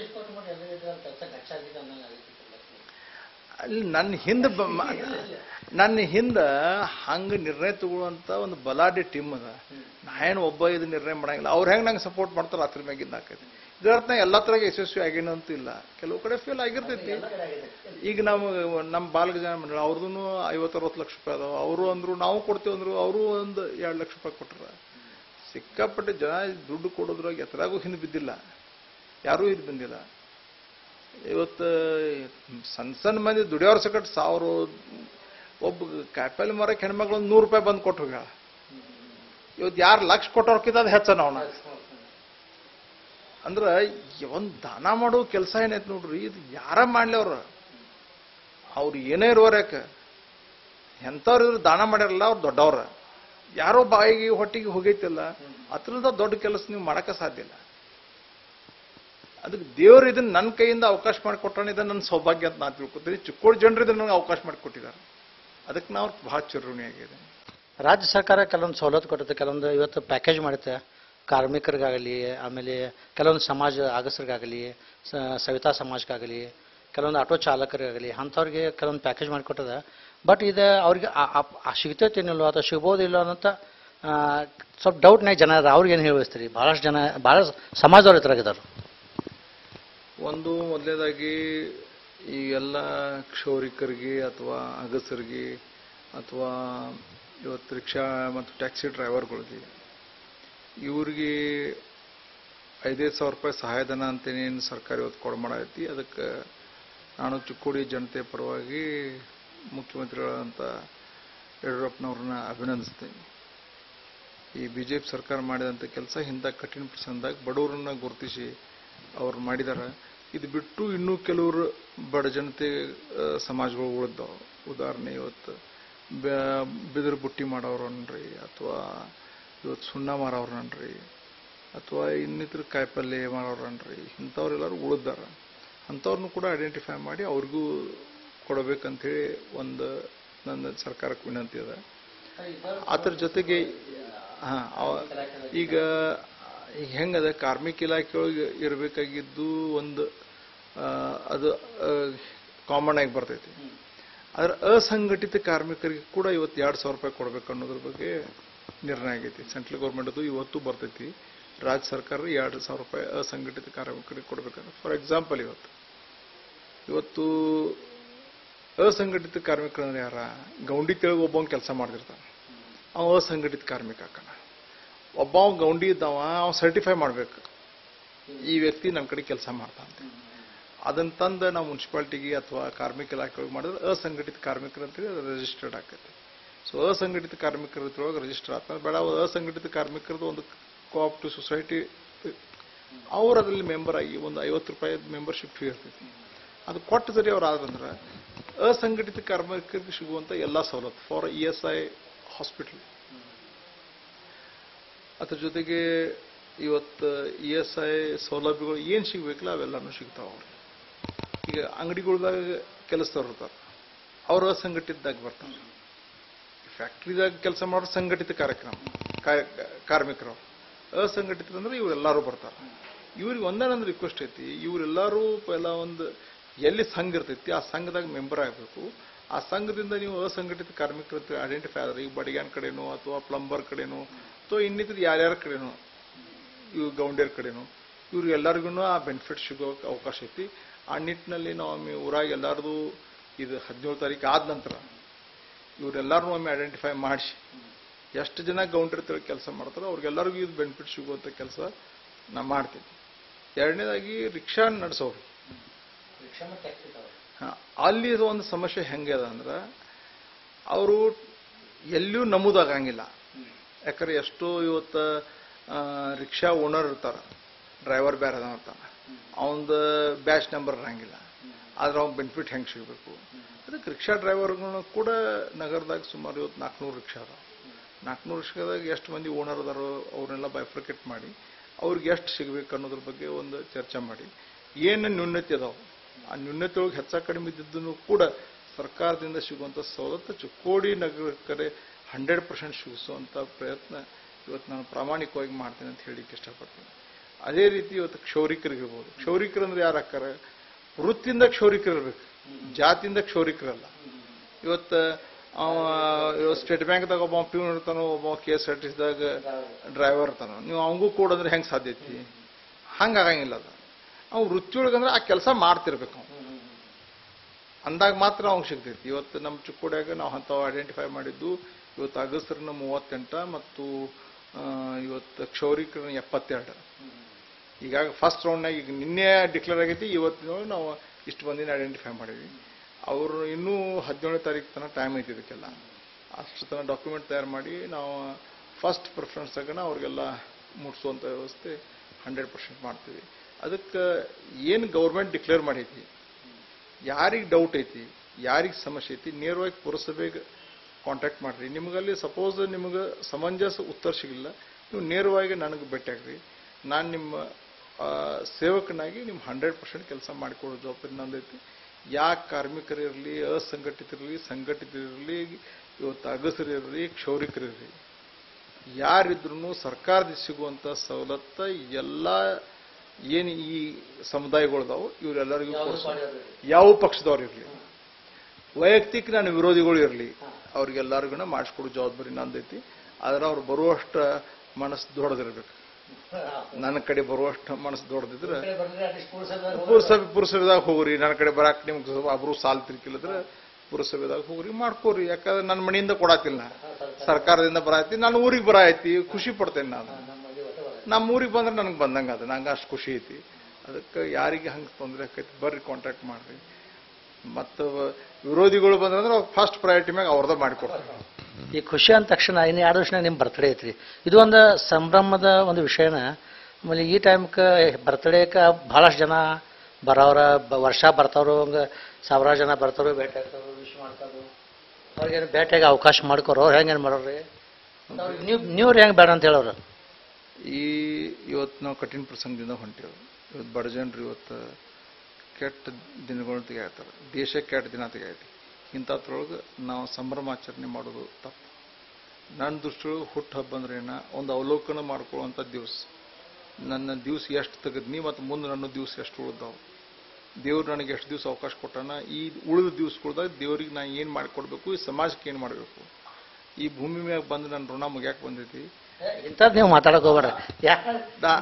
ಅಲ್ಲಿ ನನ್ನ ಹಿಂದೆ ಬ- ಮ- ನನ್ನ ಹಿಂದೆ ಹಂಗೆ ನಿರ್ಣಯ ತಗೊಳ್ಳುವಂಥ ಒಂದು ಬಲಾಢ್ಯ ಟೀಮ್ ಅದ ನಾ ಏನು ಒಬ್ಬ ಇದು ನಿರ್ಣಯ ಮಾಡಂಗಿಲ್ಲ ಅವ್ರು ಹೆಂಗೆ ನಂಗೆ ಸಪೋರ್ಟ್ ಮಾಡ್ತಾರೆ ಅದ್ರ ಮ್ಯಾಗಿಂದ ಆಕೈತಿ ಇದರರ್ಥ ನಾ ಎಲ್ಲ ಥರ ಯಶಸ್ವಿ ಆಗೇನು ಅಂತ ಇಲ್ಲ ಕೆಲವು ಕಡೆ ಫೇಲ್ ಆಗಿರ್ತೈತಿ ಈಗ ನಾವು ನಮ್ಮ ಬಾಲಗಜಾನ ಮಂಡಳ ಅವ್ರದ್ದು ಐವತ್ತು ಅರವತ್ತು ಲಕ್ಷ ರೂಪಾಯಿ ಅದಾವ ಅವರು ಅಂದ್ರು ನಾವು ಕೊಡ್ತೀವಿ ಅಂದ್ರು ಅವರು ಒಂದು ಎರಡು ಲಕ್ಷ ರೂಪಾಯಿ ಕೊಟ್ರ ಸಿಕ್ಕಾಪಟ್ಟೆ ಜನ ದುಡ್ಡು ಕೊಡೋದ್ರಾಗ ಎತ್ತರಾಗೂ ಹಿಂದೆ ಬಿದ್ದಿಲ್ಲ ಯಾರೂ ಇದು ಬಂದಿಲ್ಲ ಇವತ್ತು ಸಣ್ಣ ಸಣ್ಣ ಮಂದಿ ದುಡಿಯೋರ್ ಸಕಟ್ ಸಾವಿರ ಒಬ್ಬ ಕಾಯಿಪಲ್ಲೆ ಮರಕ್ಕೆ ಹೆಣ್ಮಕ್ಳು ಒಂದು ನೂರು ರೂಪಾಯಿ ಬಂದು ಕೊಟ್ಟು ಹೋಗ್ಯಾಳ ಇವತ್ತು ಯಾರು ಲಕ್ಷ ಕೊಟ್ಟವ್ರಕ್ಕಿಂತ ಅದು ಹೆಚ್ಚ ನಾವು ಅಂದ್ರೆ ಒಂದು ದಾನ ಮಾಡೋ ಕೆಲಸ ಏನೈತೆ ನೋಡ್ರಿ ಇದು ಯಾರ ಮಾಡ್ಲಿ ಅವ್ರು ಅವ್ರು ಏನೇ ಇರೋರ್ಯಾಕ ಎಂಥವ್ರು ಇದ್ರು ದಾನ ಮಾಡ್ಯಾರಲ್ಲ ಅವ್ರು ದೊಡ್ಡವ್ರ ಯಾರೋ ಬಾಯಿಗೆ ಹೊಟ್ಟಿಗೆ ಹೋಗೈತಿಲ್ಲ ಅದ್ರಿಂದ ದೊಡ್ಡ ಕೆಲಸ ನೀವು ಮಾಡಕ್ಕೆ ಸಾಧ್ಯ ಇಲ್ಲ ಅದಕ್ಕೆ ದೇವರು ಇದನ್ನ ನನ್ನ ಕೈಯಿಂದ ಅವಕಾಶ ಮಾಡಿಕೊಟ್ಟಾನ ಇದನ್ನ ನನ್ನ ಸೌಭಾಗ್ಯ ಅಂತ ನಾನು ತಿಳ್ಕೊತೀನಿ ಚಿಕ್ಕೋಡಿ ಜನರು ಇದನ್ನ ನನಗೆ ಅವಕಾಶ ಮಾಡಿಕೊಟ್ಟಿದ್ದಾರೆ ಅದಕ್ಕೆ ನಾವು ಬಹಳ ಚಿರಋಣಿಯಾಗಿದೆ ರಾಜ್ಯ ಸರ್ಕಾರ ಕೆಲವೊಂದು ಸವಲತ್ತು ಕೊಡುತ್ತೆ ಕೆಲವೊಂದು ಇವತ್ತು ಪ್ಯಾಕೇಜ್ ಮಾಡುತ್ತೆ ಕಾರ್ಮಿಕರಿಗಾಗಲಿ ಆಮೇಲೆ ಕೆಲವೊಂದು ಸಮಾಜ ಅಗಸರಿಗಾಗಲಿ ಸ- ಸವಿತಾ ಸಮಾಜಕ್ಕಾಗಲಿ ಕೆಲವೊಂದು ಆಟೋ ಚಾಲಕರಿಗಾಗಲಿ ಅಂಥವ್ರಿಗೆ ಕೆಲವೊಂದು ಪ್ಯಾಕೇಜ್ ಮಾಡಿಕೊಟ್ಟದ ಬಟ್ ಇದು ಅವ್ರಿಗೆ ಆ- ಆ- ಆ ಸಿಗ್ತೈತೇನಿಲ್ಲೋ ಅಥವಾ ಸಿಗ್ಬೋದಿಲ್ಲೋ ಅನ್ನೋಂಥ ಆ, ಸ್ವಲ್ಪ ಡೌಟ್ನಾಗ ಜನ ಅದ ಅವ್ರಿಗೆ ಏನು ಹೇಳ್ಬಸ್ತೀರಿ ಭಾಳಷ್ಟು ಜನ ಭಾಳ ಸಮಾಜದವ್ರು ಇದ್ರಾಗಿದ್ದಾರೆ ಒಂದು ಮೊದಲನೇದಾಗಿ ಈ ಎಲ್ಲ ಕ್ಷೌರಿಕರಿಗೆ ಅಥವಾ ಅಗಸರಿಗೆ ಅಥವಾ ಇವತ್ತು ರಿಕ್ಷಾ ಮತ್ತು ಟ್ಯಾಕ್ಸಿ ಡ್ರೈವರ್ಗಳಿಗೆ ಇವ್ರಿಗೆ ಐದೈದು ಸಾವಿರ ರೂಪಾಯಿ ಸಹಾಯಧನ ಅಂತೇನೇನು ಸರ್ಕಾರ ಇವತ್ತು ಕೊಡ ಮಾಡೈತಿ ಅದಕ್ಕೆ ನಾನು ಚಿಕ್ಕೋಡಿ ಜನತೆ ಪರವಾಗಿ ಮುಖ್ಯಮಂತ್ರಿಗಳಂತ ಯಡಿಯೂರಪ್ಪನವ್ರನ್ನ ಅಭಿನಂದಿಸ್ತೀನಿ ಈ ಬಿ ಜೆ ಪಿ ಸರ್ಕಾರ ಮಾಡಿದಂಥ ಕೆಲಸ ಇಂಥ ಕಠಿಣ ಪ್ರಸಂಗದಾಗ ಬಡವರನ್ನ ಗುರುತಿಸಿ ಅವ್ರು ಮಾಡಿದಾರೆ ಇದು ಬಿಟ್ಟು ಇನ್ನೂ ಕೆಲವರು ಬಡ ಜನತೆ ಆ, ಸಮಾಜಗಳು ಉಳಿದಾವ ಉದಾಹರಣೆ ಇವತ್ತು ಬ- ಬಿದಿರು ಬುಟ್ಟಿ ಮಾಡೋರನ್ರಿ ಅಥವಾ ಇವತ್ತು ಸುಣ್ಣ ಮಾರೋರನ್ರಿ ಅಥವಾ ಇನ್ನಿತರ ಕಾಯಿಪಲ್ಲೆ ಮಾಡೋರನ್ರಿ ಇಂಥವ್ರೆಲ್ಲರೂ ಉಳಿದಾರ ಅಂಥವ್ರನ್ನೂ ಕೂಡ ಐಡೆಂಟಿಫೈ ಮಾಡಿ ಅವ್ರಿಗೂ ಕೊಡಬೇಕಂತೇಳಿ ಒಂದು ನನ್ನ ಸರ್ಕಾರಕ್ಕೆ ವಿನಂತಿ ಇದೆ ಅದ್ರ ಜೊತೆಗೆ ಹಾ ಅವ- ಈಗ ಈಗ ಹೆಂಗದ ಕಾರ್ಮಿಕ ಇಲಾಖೆಯೊಳಗೆ ಇರಬೇಕಾಗಿದ್ದು ಒಂದು ಆ, ಅದು ಕಾಮನ್ ಆಗಿ ಬರ್ತೈತಿ ಆದ್ರೆ ಅಸಂಘಟಿತ ಕಾರ್ಮಿಕರಿಗೆ ಕೂಡ ಇವತ್ತು ಎರಡು ಸಾವಿರ ರೂಪಾಯಿ ಕೊಡ್ಬೇಕು ಅನ್ನೋದ್ರ ಬಗ್ಗೆ ನಿರ್ಣಯ ಆಗೈತಿ ಸೆಂಟ್ರಲ್ ಗೌರ್ಮೆಂಟ್ದು ಇವತ್ತು ಬರ್ತೈತಿ ರಾಜ್ಯ ಸರ್ಕಾರ ಎರಡು ಸಾವಿರ ರೂಪಾಯಿ ಅಸಂಘಟಿತ ಕಾರ್ಮಿಕರಿಗೆ ಕೊಡ್ಬೇಕಂದ್ರೆ ಫಾರ್ ಎಕ್ಸಾಂಪಲ್ ಇವತ್ತು ಇವತ್ತು ಅಸಂಘಟಿತ ಕಾರ್ಮಿಕರಂದ್ರೆ ಯಾರ ಗೌಂಡಿ ತೆಳಗೆ ಒಬ್ಬವನ್ ಕೆಲಸ ಮಾಡ್ತಿರ್ತಾನೆ ಅವ ಅಸಂಘಟಿತ ಕಾರ್ಮಿಕ ಹಾಕಣ ಒಬ್ಬ ಅವ ಗೌಂಡಿ ಇದ್ದವ ಅವ ಸರ್ಟಿಫೈ ಮಾಡ್ಬೇಕು ಈ ವ್ಯಕ್ತಿ ನಮ್ಮ ಕಡೆ ಕೆಲಸ ಮಾಡ್ತಾನೆ ಅದನ್ನ ತಂದು ನಾವು ಮುನ್ಸಿಪಾಲ್ಟಿಗೆ ಅಥವಾ ಕಾರ್ಮಿಕ ಇಲಾಖೆಗೆ ಮಾಡಿದ್ರೆ ಅಸಂಘಟಿತ ಕಾರ್ಮಿಕರು ಅಂತೇಳಿ ಅದು ರಿಜಿಸ್ಟರ್ಡ್ ಆಕೈತಿ ಸೊ ಅಸಂಘಟಿತ ಕಾರ್ಮಿಕರ ಇದ್ರೊಳಗೆ ರಿಜಿಸ್ಟರ್ ಆಗ್ತದೆ ಬೇಡ ಅವು ಅಸಂಘಟಿತ ಕಾರ್ಮಿಕರದ್ದು ಒಂದು ಕೋಆಪ್ಟಿವ್ ಸೊಸೈಟಿ ಅವ್ರು ಅದರಲ್ಲಿ ಮೆಂಬರ್ ಆಗಿ ಒಂದು ಐವತ್ತು ರೂಪಾಯಿ ಮೆಂಬರ್ಶಿಪ್ ಫೀ ಇರ್ತೈತಿ ಅದು ಕೊಟ್ಟು ಸರಿ ಅವ್ರು ಆದ್ರಂದ್ರೆ ಅಸಂಘಟಿತ ಕಾರ್ಮಿಕರಿಗೆ ಸಿಗುವಂಥ ಎಲ್ಲ ಸವಲತ್ತು for E S I hospital ಅದ್ರ ಜೊತೆಗೆ ಇವತ್ತು ಇ ಎಸ್ ಐ ಸೌಲಭ್ಯಗಳು ಏನು ಸಿಗ್ಬೇಕಲ್ಲ ಅವೆಲ್ಲನೂ ಸಿಗ್ತಾವ ಅವ್ರಿಗೆ ಈಗ ಅಂಗಡಿಗಳ್ದಾಗ ಕೆಲಸದವ್ರು ಇರ್ತಾರೆ ಅವರು ಅಸಂಘಟಿತದಾಗ ಬರ್ತಾರೆ ಫ್ಯಾಕ್ಟ್ರಿದಾಗ ಕೆಲಸ ಮಾಡೋ ಸಂಘಟಿತ ಕಾರ್ಯಕ್ರಮ ಕಾ- ಕಾರ್ಮಿಕರು ಅಸಂಘಟಿತ ಅಂದ್ರೆ ಇವರೆಲ್ಲರೂ ಬರ್ತಾರೆ ಇವ್ರಿಗೆ ಒಂದೇನಂದ್ರೆ ರಿಕ್ವೆಸ್ಟ್ ಐತಿ ಇವರೆಲ್ಲರೂ ಎಲ್ಲ ಒಂದು ಎಲ್ಲಿ ಸಂಘ ಇರ್ತೈತಿ ಆ ಸಂಘದಾಗ ಮೆಂಬರ್ ಆಗಬೇಕು ಆ ಸಂಘದಿಂದ ನೀವು ಅಸಂಘಟಿತ ಕಾರ್ಮಿಕರ ಐಡೆಂಟಿಫೈ ಆದ್ರೆ ಈಗ ಬಡಿಗ್ಯಾನ್ ಕಡೆನೋ ಅಥವಾ ಪ್ಲಂಬರ್ ಕಡೆನೋ ಅಥವಾ ಇನ್ನಿತರ ಯಾರ್ಯಾರ ಕಡೆನೋ ಇವು ಗೌಂಡ್ಯರ ಕಡೆನೋ ಇವ್ರಿಗೆಲ್ಲರಿಗೂ ಆ ಬೆನಿಫಿಟ್ ಸಿಗೋ ಅವಕಾಶ ಐತಿ ಆ ನಿಟ್ಟಿನಲ್ಲಿ ನಾವು ಒಮ್ಮೆ ಊರಾಗ ಎಲ್ಲರದು ಇದು ಹದಿನೇಳು ತಾರೀಕು ಆದ ನಂತರ ಇವರೆಲ್ಲರನ್ನೂ ಒಮ್ಮೆ ಐಡೆಂಟಿಫೈ ಮಾಡಿಸಿ ಎಷ್ಟು ಜನ ಗೌಂಡ್ರ ಕೆಲಸ ಮಾಡ್ತಾರೋ ಅವ್ರಿಗೆಲ್ಲರಿಗೂ ಇದು ಬೆನಿಫಿಟ್ ಸಿಗುವಂಥ ಕೆಲಸ ನಾ ಮಾಡ್ತೀನಿ ಎರಡನೇದಾಗಿ ರಿಕ್ಷಾ ನಡೆಸೋರು ಹಾ, ಅಲ್ಲಿ ಇದು ಒಂದು ಸಮಸ್ಯೆ ಹೆಂಗೆ ಅದ ಅಂದ್ರೆ ಅವರು ಎಲ್ಲಿಯೂ ನಮೂದಾಗಂಗಿಲ್ಲ ಯಾಕಂದ್ರೆ ಎಷ್ಟೋ ಇವತ್ತು ಆ, ರಿಕ್ಷಾ ಓನರ್ ಇರ್ತಾರ ಡ್ರೈವರ್ ಬೇರೆ ಅದ ಇರ್ತಾನ ಅವಂದು ಬ್ಯಾಚ್ ನಂಬರ್ ಇರಂಗಿಲ್ಲ ಆದ್ರೆ ಅವ್ನ ಬೆನಿಫಿಟ್ ಹೆಂಗೆ ಸಿಗಬೇಕು ಅದಕ್ಕೆ ರಿಕ್ಷಾ ಡ್ರೈವರ್ಗಳು ಕೂಡ ನಗರದಾಗ ಸುಮಾರು ಇವತ್ತು ನಾಲ್ಕುನೂರು ರಿಕ್ಷಾ ಅದಾವ ನಾಲ್ಕುನೂರು ರಿಕ್ಷಾದಾಗ ಎಷ್ಟು ಮಂದಿ ಓನರ್ ಅದಾರೋ ಅವ್ರನ್ನೆಲ್ಲ ಬೈಫ್ರಿಕೇಟ್ ಮಾಡಿ ಅವ್ರಿಗೆ ಎಷ್ಟು ಸಿಗಬೇಕು ಅನ್ನೋದ್ರ ಬಗ್ಗೆ ಒಂದು ಚರ್ಚೆ ಮಾಡಿ ಏನು ನ್ಯೂನ್ಯತೆ ಅದಾವ ಆ ನ್ಯೂನ್ಯತೆ ಒಳಗೆ ಹೆಚ್ಚ ಕಡಿಮೆ ಇದ್ದಿದ್ದನ್ನು ಕೂಡ ಸರ್ಕಾರದಿಂದ ಸಿಗುವಂಥ ಸವಲತ್ತು ಚಿಕ್ಕೋಡಿ ನಗರಕ್ಕೆ ಹಂಡ್ರೆಡ್ ಪರ್ಸೆಂಟ್ ಸಿಗಿಸುವಂಥ ಪ್ರಯತ್ನ ಇವತ್ತು ನಾನು ಪ್ರಾಮಾಣಿಕವಾಗಿ ಮಾಡ್ತೇನೆ ಅಂತ ಹೇಳಿಕ್ಕೆ ಇಷ್ಟಪಡ್ತೀನಿ ಅದೇ ರೀತಿ ಇವತ್ತು ಕ್ಷೌರಿಕರಿಗಿರ್ಬೋದು ಕ್ಷೌರಿಕರು ಅಂದ್ರೆ ಯಾರು ಹಾಕಾರ ವೃತ್ತಿಯಿಂದ ಕ್ಷೌರಿಕರು ಇರ್ಬೇಕು ಜಾತಿಯಿಂದ ಕ್ಷೌರಿಕರಲ್ಲ ಇವತ್ತು ಅವ ಇವತ್ತು ಸ್ಟೇಟ್ ಬ್ಯಾಂಕ್ದಾಗ ಒಬ್ಬ ಪ್ಯೂನ್ ಇರ್ತಾನೋ ಒಬ್ಬ ಕೆ ಎಸ್ ಆರ್ ಟಿ ಸಿದಾಗ ಡ್ರೈವರ್ ಇರ್ತಾನೋ ನೀವು ಅವಂಗೂ ಕೊಡಂದ್ರೆ ಹೆಂಗೆ ಸಾಧ್ಯ ಐತಿ ಹಂಗೆ ಆಗಂಗಿಲ್ಲ ಅದು ಅವ್ನು ವೃತ್ತಿಯೊಳಗಂದ್ರೆ ಆ ಕೆಲಸ ಮಾಡ್ತಿರ್ಬೇಕು ಅವ್ನು ಅಂದಾಗ ಮಾತ್ರ ಅವ್ನಿಗೆ ಸಿಗ್ತೈತಿ ಇವತ್ತು ನಮ್ಮ ಚಿಕ್ಕೋಡ್ಯಾಗ ನಾವು ಅಂಥವು ಐಡೆಂಟಿಫೈ ಮಾಡಿದ್ದು ಇವತ್ತು ಅಗಸ್ತ್ರನ ಮೂವತ್ತೆಂಟ ಮತ್ತು ಆ, ಇವತ್ತು ಕ್ಷೌರಿಕರನ್ನ ಎಪ್ಪತ್ತೆರಡು ಈಗಾಗ ಫಸ್ಟ್ ರೌಂಡ್ನಾಗ ಈಗ ನಿನ್ನೆ ಡಿಕ್ಲೇರ್ ಆಗೈತಿ ಇವತ್ತು ನಾವು ಇಷ್ಟು ಮಂದಿನ ಐಡೆಂಟಿಫೈ ಮಾಡೀವಿ ಅವರು ಇನ್ನೂ ಹದಿನೇಳನೇ ತಾರೀಕು ತನಕ ಟೈಮ್ ಐತಿ ಇದಕ್ಕೆಲ್ಲ ಅಷ್ಟು ತನಕ ಡಾಕ್ಯುಮೆಂಟ್ ತಯಾರು ಮಾಡಿ ನಾವು ಫಸ್ಟ್ ಪ್ರಿಫರೆನ್ಸ್ದಾಗ ಅವ್ರಿಗೆಲ್ಲ ಮುಟ್ಸುವಂಥ ವ್ಯವಸ್ಥೆ ಹಂಡ್ರೆಡ್ ಪರ್ಸೆಂಟ್ ಮಾಡ್ತೀವಿ ಅದಕ್ಕೆ ಏನು ಗೌರ್ಮೆಂಟ್ ಡಿಕ್ಲೇರ್ ಮಾಡೈತಿ ಯಾರಿಗೆ ಡೌಟ್ ಐತಿ ಯಾರಿಗೆ ಸಮಸ್ಯೆ ಐತಿ ನೇರವಾಗಿ ಪುರಸಭೆಗೆ ಕಾಂಟ್ಯಾಕ್ಟ್ ಮಾಡ್ರಿ ನಿಮಗಲ್ಲಿ ಸಪೋಸ್ ನಿಮಗೆ ಸಮಂಜಸ ಉತ್ತರ ಸಿಗಲಿಲ್ಲ ನೀವು ನೇರವಾಗಿ ನನಗೆ ಭೇಟಿಯಾಗ್ರಿ ನಾನು ನಿಮ್ಮ ಆ, ಸೇವಕನಾಗಿ ನಿಮ್ಮ ಹಂಡ್ರೆಡ್ ಪರ್ಸೆಂಟ್ ಕೆಲಸ ಮಾಡಿಕೊಡೋ ಜವಾಬ್ದಾರಿ ನಂದೈತಿ ಯಾ ಕಾರ್ಮಿಕರಿರಲಿ ಅಸಂಘಟಿತರಿರಲಿ ಸಂಘಟಿತರಿರಲಿ ಇವತ್ತು ಅಗಸರಿರಲಿ ಕ್ಷೌರಿಕರಿರಲಿ ಯಾರಿದ್ರು ಸರ್ಕಾರದಿಂದ ಸಿಗುವಂಥ ಸವಲತ್ತ ಎಲ್ಲ ಏನು ಈ ಸಮುದಾಯಗಳದಾವು ಇವರೆಲ್ಲರಿಗೂ ಕೊಡಿಸ್ಬೇಕು. ಯಾವ ಪಕ್ಷದವ್ರು ಇರಲಿ ವೈಯಕ್ತಿಕ ನನ್ನ ವಿರೋಧಿಗಳು ಇರಲಿ ಅವ್ರಿಗೆಲ್ಲರಿಗೂ ಮಾಡಿಸ್ಕೊಡೋ ಜವಾಬ್ದಾರಿ ನಂದೈತಿ ಆದ್ರೆ ಅವ್ರು ಬರುವಷ್ಟು ಮನಸ್ಸು ದೊಡ್ಡದಿರ್ಬೇಕು ನನ್ನ ಕಡೆ ಬರುವಷ್ಟು ಮನಸ್ಸು ದೊಡ್ಡದಿದ್ರೆ ಪುರಸಭೆ ಪುರಸಭೆದಾಗ ಹೋಗ್ರಿ ನನ್ನ ಕಡೆ ಬರಾಕ್ ನಿಮ್ಗೆ ಸ್ವಲ್ಪ ಅಬ್ರು ಸಾಲ್ ತಿರ್ಕಿಲ್ಲದ್ರೆ ಪುರಸಭೆದಾಗ ಹೋಗ್ರಿ ಮಾಡ್ಕೋರಿ ಯಾಕಂದ್ರೆ ನನ್ನ ಮನೆಯಿಂದ ಕೊಡಾತಿಲ್ಲ ನಾ. ಸರ್ಕಾರದಿಂದ ಬರಾಯ್ತಿ ನಾನು ಊರಿಗೆ ಬರಾಯ್ತಿ ಖುಷಿ ಪಡ್ತೇನೆ ನಾನು ನಮ್ಮ ಊರಿಗೆ ಬಂದ್ರೆ ನನಗೆ ಬಂದಂಗೆ ಅದು ನಂಗೆ ಅಷ್ಟು ಖುಷಿ ಐತಿ ಅದಕ್ಕೆ ಯಾರಿಗೆ ಹಂಗೆ ತೊಂದರೆ ಆಕೈತಿ ಬರ್ರಿ ಕಾಂಟ್ಯಾಕ್ಟ್ ಮಾಡ್ರಿ ಮತ್ತು ವಿರೋಧಿಗಳು ಬಂದ್ರೆ ಫಸ್ಟ್ ಪ್ರಯಾರಿಟಿ ಮ್ಯಾಗ ಅವ್ರದ ಮಾಡಿಕೊಡ್ತಾರೆ ಈ ಖುಷಿ ಅಂದ ತಕ್ಷಣ ಇನ್ನು ಎರಡು ವರ್ಷ ನಿಮ್ಮ ಬರ್ತ್ಡೇ ಐತ್ರಿ ಇದು ಒಂದು ಸಂಭ್ರಮದ ಒಂದು ವಿಷಯನ ಆಮೇಲೆ ಈ ಟೈಮ್ಗೆ ಬರ್ತ್ಡೇಕ ಬಹಳಷ್ಟು ಜನ ಬರೋರ ಬ- ವರ್ಷ ಬರ್ತಾರೋ ಹಂಗೆ ಸಾವಿರಾರು ಜನ ಬರ್ತಾರೋ ಭೇಟಿ ಆಗ್ತಾರೋ ವಿಶ್ ಮಾಡ್ತಾರೋ ಅವ್ರಿಗೇನು ಭೇಟಿಯಾಗಿ ಅವಕಾಶ ಮಾಡ್ಕೊರೋ ಹೆಂಗೇನು ಮಾಡೋರಿ ನೀವು ನೀವು ಹೆಂಗೆ ಬೇಡ ಅಂತ ಹೇಳೋರು ಈ ಇವತ್ತು ನಾವು ಕಠಿಣ ಪ್ರಸಂಗದಿಂದ ಹೊಂಟೇವು ಇವತ್ತು ಬಡ ಜನರು ಇವತ್ತು ಕೆಟ್ಟ ದಿನಗಳು ತೆಗೆಯ್ತಾರೆ ದೇಶ ಕೆಟ್ಟ ದಿನ ತೆಗೆಯೈತಿ ಇಂಥದ್ರೊಳಗೆ ನಾವು ಸಂಭ್ರಮಾಚರಣೆ ಮಾಡೋದು ತಪ್ಪು ನನ್ನ ದೃಷ್ಟಿಯೊಳಗೆ ಹುಟ್ಟು ಹಬ್ಬ ಅಂದ್ರೆ ಏನ ಒಂದು ಅವಲೋಕನ ಮಾಡ್ಕೊಳ್ಳುವಂಥ ದಿವಸ ನನ್ನ ದಿವಸ ಎಷ್ಟು ತೆಗೆದ್ನಿ ಮತ್ತು ಮುಂದೆ ನನ್ನ ದಿವಸ ಎಷ್ಟು ಉಳಿದಾವು ದೇವ್ರು ನನಗೆ ಎಷ್ಟು ದಿವಸ ಅವಕಾಶ ಕೊಟ್ಟಾನ ಈ ಉಳಿದ ದಿವಸಗಳ್ದಾಗ ದೇವ್ರಿಗೆ ನಾನು ಏನು ಮಾಡಿಕೊಡ್ಬೇಕು ಈ ಸಮಾಜಕ್ಕೆ ಏನು ಮಾಡಬೇಕು ಈ ಭೂಮಿ ಮ್ಯಾಗ ಬಂದು ನನ್ನ ಋಣ ಮುಗ್ಯಾಕೆ ಬಂದೈತಿ ಇಂಥದ್ದು ನೀವು ಮಾತಾಡಕ್ ಹೋಗ್ಬೇಡ್ರಿ ಯಾಕೆ ನಾ-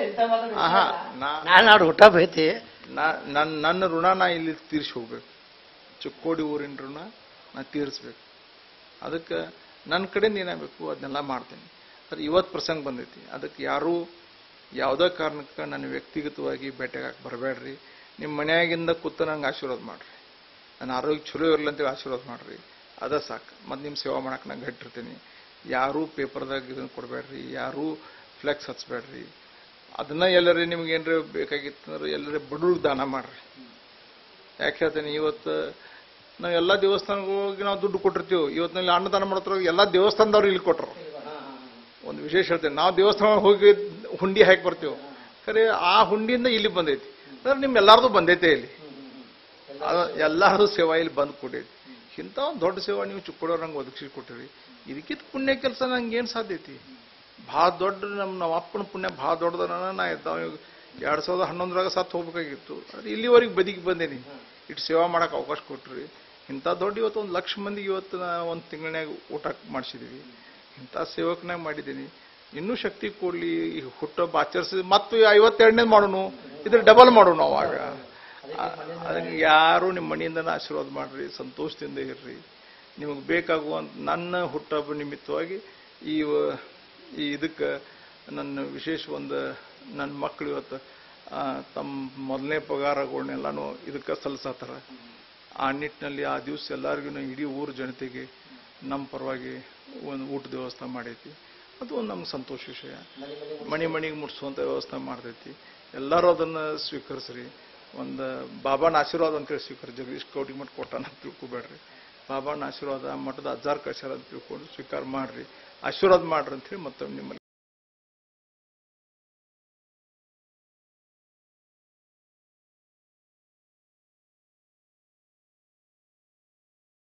ಆಹಾ ನಾ ನಾನು ಅವ್ರು ಹುಟ್ಟಬ್ಬ ಐತಿ ನಾ- ನನ್ನ ನನ್ನ ಋಣ ನಾ ಇಲ್ಲಿ ತೀರ್ಸಿ ಹೋಗ್ಬೇಕು ಚಿಕ್ಕೋಡಿ ಊರಿನ ಋಣ ನಾ ತೀರಿಸ್ಬೇಕು ಅದಕ್ಕೆ ನನ್ನ ಕಡೆಯಿಂದ ಏನಾಗಬೇಕು ಅದನ್ನೆಲ್ಲ ಮಾಡ್ತೀನಿ ಆದರೆ ಇವತ್ತು ಪ್ರಸಂಗ ಬಂದೈತಿ ಅದಕ್ಕೆ ಯಾರೂ ಯಾವುದೇ ಕಾರಣಕ್ಕೆ ನನ್ನ ವ್ಯಕ್ತಿಗತವಾಗಿ ಭೇಟಿಯಾಗಕ್ಕೆ ಬರಬೇಡ್ರಿ ನಿಮ್ಮ ಮನ್ಯಾಗಿಂದ ಕೂತು ನಂಗೆ ಆಶೀರ್ವಾದ ಮಾಡ್ರಿ ನನ್ನ ಆರೋಗ್ಯ ಚಲೋ ಇರಲಿ ಅಂತೇಳಿ ಆಶೀರ್ವಾದ ಮಾಡ್ರಿ ಅದ ಸಾಕು ಮತ್ತು ನಿಮ್ಮ ಸೇವಾ ಮಾಡಕ್ಕೆ ನಂಗೆ ಗಟ್ಟಿರ್ತೀನಿ ಯಾರೂ ಪೇಪರ್ದಾಗ ಇದನ್ನು ಕೊಡಬೇಡ್ರಿ ಯಾರೂ ಫ್ಲೆಕ್ಸ್ ಹಚ್ಬೇಡ್ರಿ ಅದನ್ನ ಎಲ್ಲರೇ ನಿಮ್ಗೆ ಏನಾರ ಬೇಕಾಗಿತ್ತು ಅಂದ್ರೆ ಎಲ್ಲರೇ ಬಡವ್ರಿಗೆ ದಾನ ಮಾಡ್ರಿ ಯಾಕೆ ಹೇಳ್ತೇನೆ ಇವತ್ತು ನಾವು ಎಲ್ಲ ದೇವಸ್ಥಾನಗಳಿಗೆ ನಾವು ದುಡ್ಡು ಕೊಟ್ಟಿರ್ತೀವಿ ಇವತ್ತಿನಲ್ಲಿ ಅನ್ನದಾನ ಮಾಡತ್ರ ಎಲ್ಲ ದೇವಸ್ಥಾನದವ್ರು ಇಲ್ಲಿ ಕೊಟ್ಟರು ಒಂದು ವಿಶೇಷ ಹೇಳ್ತೇನೆ ನಾವು ದೇವಸ್ಥಾನ ಹೋಗಿ ಹುಂಡಿ ಹಾಕಿ ಬರ್ತೀವಿ ಖರೆ ಆ ಹುಂಡಿಯಿಂದ ಇಲ್ಲಿ ಬಂದೈತಿ ಅಂದ್ರೆ ನಿಮ್ಮ ಎಲ್ಲಾರ್ದು ಬಂದೈತೆ ಇಲ್ಲಿ ಅದು ಎಲ್ಲಾರ್ದು ಸೇವಾ ಇಲ್ಲಿ ಬಂದು ಕೊಡೈತಿ ಇಂಥ ಒಂದು ದೊಡ್ಡ ಸೇವಾ ನೀವು ಚಿಕ್ಕೋಡವ್ರು ನಂಗೆ ಒದಗಿಸಿ ಕೊಟ್ಟಿರಿ ಇದಕ್ಕಿಂತ ಪುಣ್ಯ ಕೆಲಸ ನಂಗೆ ಏನು ಸಾಧ್ಯ ಐತಿ ಭಾಳ ದೊಡ್ಡ ನಮ್ಮ ನಮ್ಮ ಅಪ್ಪನ ಪುಣ್ಯ ಭಾಳ ದೊಡ್ಡದನ ನಾ ಇದ್ದಾವ ಎರಡು ಸಾವಿರದ ಹನ್ನೊಂದರಾಗ ಸತ್ತು ಹೋಗ್ಬೇಕಾಗಿತ್ತು ಆದ್ರೆ ಇಲ್ಲಿವರೆಗೆ ಬದಿಗೆ ಬಂದೇನಿ ಇಟ್ಟು ಸೇವಾ ಮಾಡಕ್ಕೆ ಅವಕಾಶ ಕೊಟ್ರಿ ಇಂಥ ದೊಡ್ಡ ಇವತ್ತು ಒಂದು ಲಕ್ಷ ಮಂದಿಗೆ ಇವತ್ತು ನಾ ಒಂದು ತಿಂಗಳನ್ಯಾಗ ಊಟ ಮಾಡಿಸಿದೀವಿ ಇಂಥ ಸೇವಕನಾಗ ಮಾಡಿದ್ದೀನಿ ಇನ್ನೂ ಶಕ್ತಿ ಕೊಡ್ಲಿ ಈ ಹುಟ್ಟಹಬ್ಬ ಆಚರಿಸಿ ಮತ್ತು ಐವತ್ತೆರಡನೇ ಮಾಡೋಣ ಇದ್ರ ಡಬಲ್ ಮಾಡೋಣ ಅವಾಗ ಆ- ಅದಕ್ಕೆ ಯಾರು ನಿಮ್ಮ ಮನೆಯಿಂದನೇ ಆಶೀರ್ವಾದ ಮಾಡ್ರಿ ಸಂತೋಷದಿಂದ ಇರ್ರಿ ನಿಮಗೆ ಬೇಕಾಗುವಂತ ನನ್ನ ಹುಟ್ಟಹಬ್ಬ ನಿಮಿತ್ತವಾಗಿ ಈ ವ- ಈ ಇದಕ್ಕೆ ನನ್ನ ವಿಶೇಷ ಒಂದು ನನ್ನ ಮಕ್ಕಳು ಇವತ್ತು ಆ, ತಮ್ಮ ಮೊದಲನೇ ಪಗಾರಗಳನ್ನೆಲ್ಲಾನು ಇದಕ್ಕೆ ಸಲ್ಲಿಸತ್ತಾರ ಆ ನಿಟ್ಟಿನಲ್ಲಿ ಆ ದಿವಸ ಎಲ್ಲರಿಗೂ ಇಡೀ ಊರ ಜನತೆಗೆ ನಮ್ಮ ಪರವಾಗಿ ಒಂದು ಊಟದ ವ್ಯವಸ್ಥೆ ಮಾಡೈತಿ ಅದು ಒಂದು ನಮ್ಗೆ ಸಂತೋಷ ವಿಷಯ ಮನೆ ಮನೆಗೆ ಮುಟ್ಸುವಂಥ ವ್ಯವಸ್ಥೆ ಮಾಡ್ತೈತಿ ಎಲ್ಲರೂ ಅದನ್ನ ಸ್ವೀಕರಿಸ್ರಿ ಒಂದು ಬಾಬಾನ ಆಶೀರ್ವಾದ ಅಂತೇಳಿ ಸ್ವೀಕರಿಸಿ ಜಗದೀಶ್ ಕೌಟಿ ಮಠ ಕೊಟ್ಟಾನ ಅಂತ ತಿಳ್ಕೊಬೇಡ್ರಿ ಬಾಬಾನ ಆಶೀರ್ವಾದ ಮಠದ ಅಜ್ಜಾರ್ ಕಳ್ಸ್ಯಾರ ಅಂತ ತಿಳ್ಕೊಂಡು ಸ್ವೀಕಾರ ಮಾಡ್ರಿ ಆಶೀರ್ವಾದ ಮಾಡ್ರಿ ಅಂತೇಳಿ ಮತ್ತೊಮ್ಮೆ ನಿಮ್ಮಲ್ಲಿ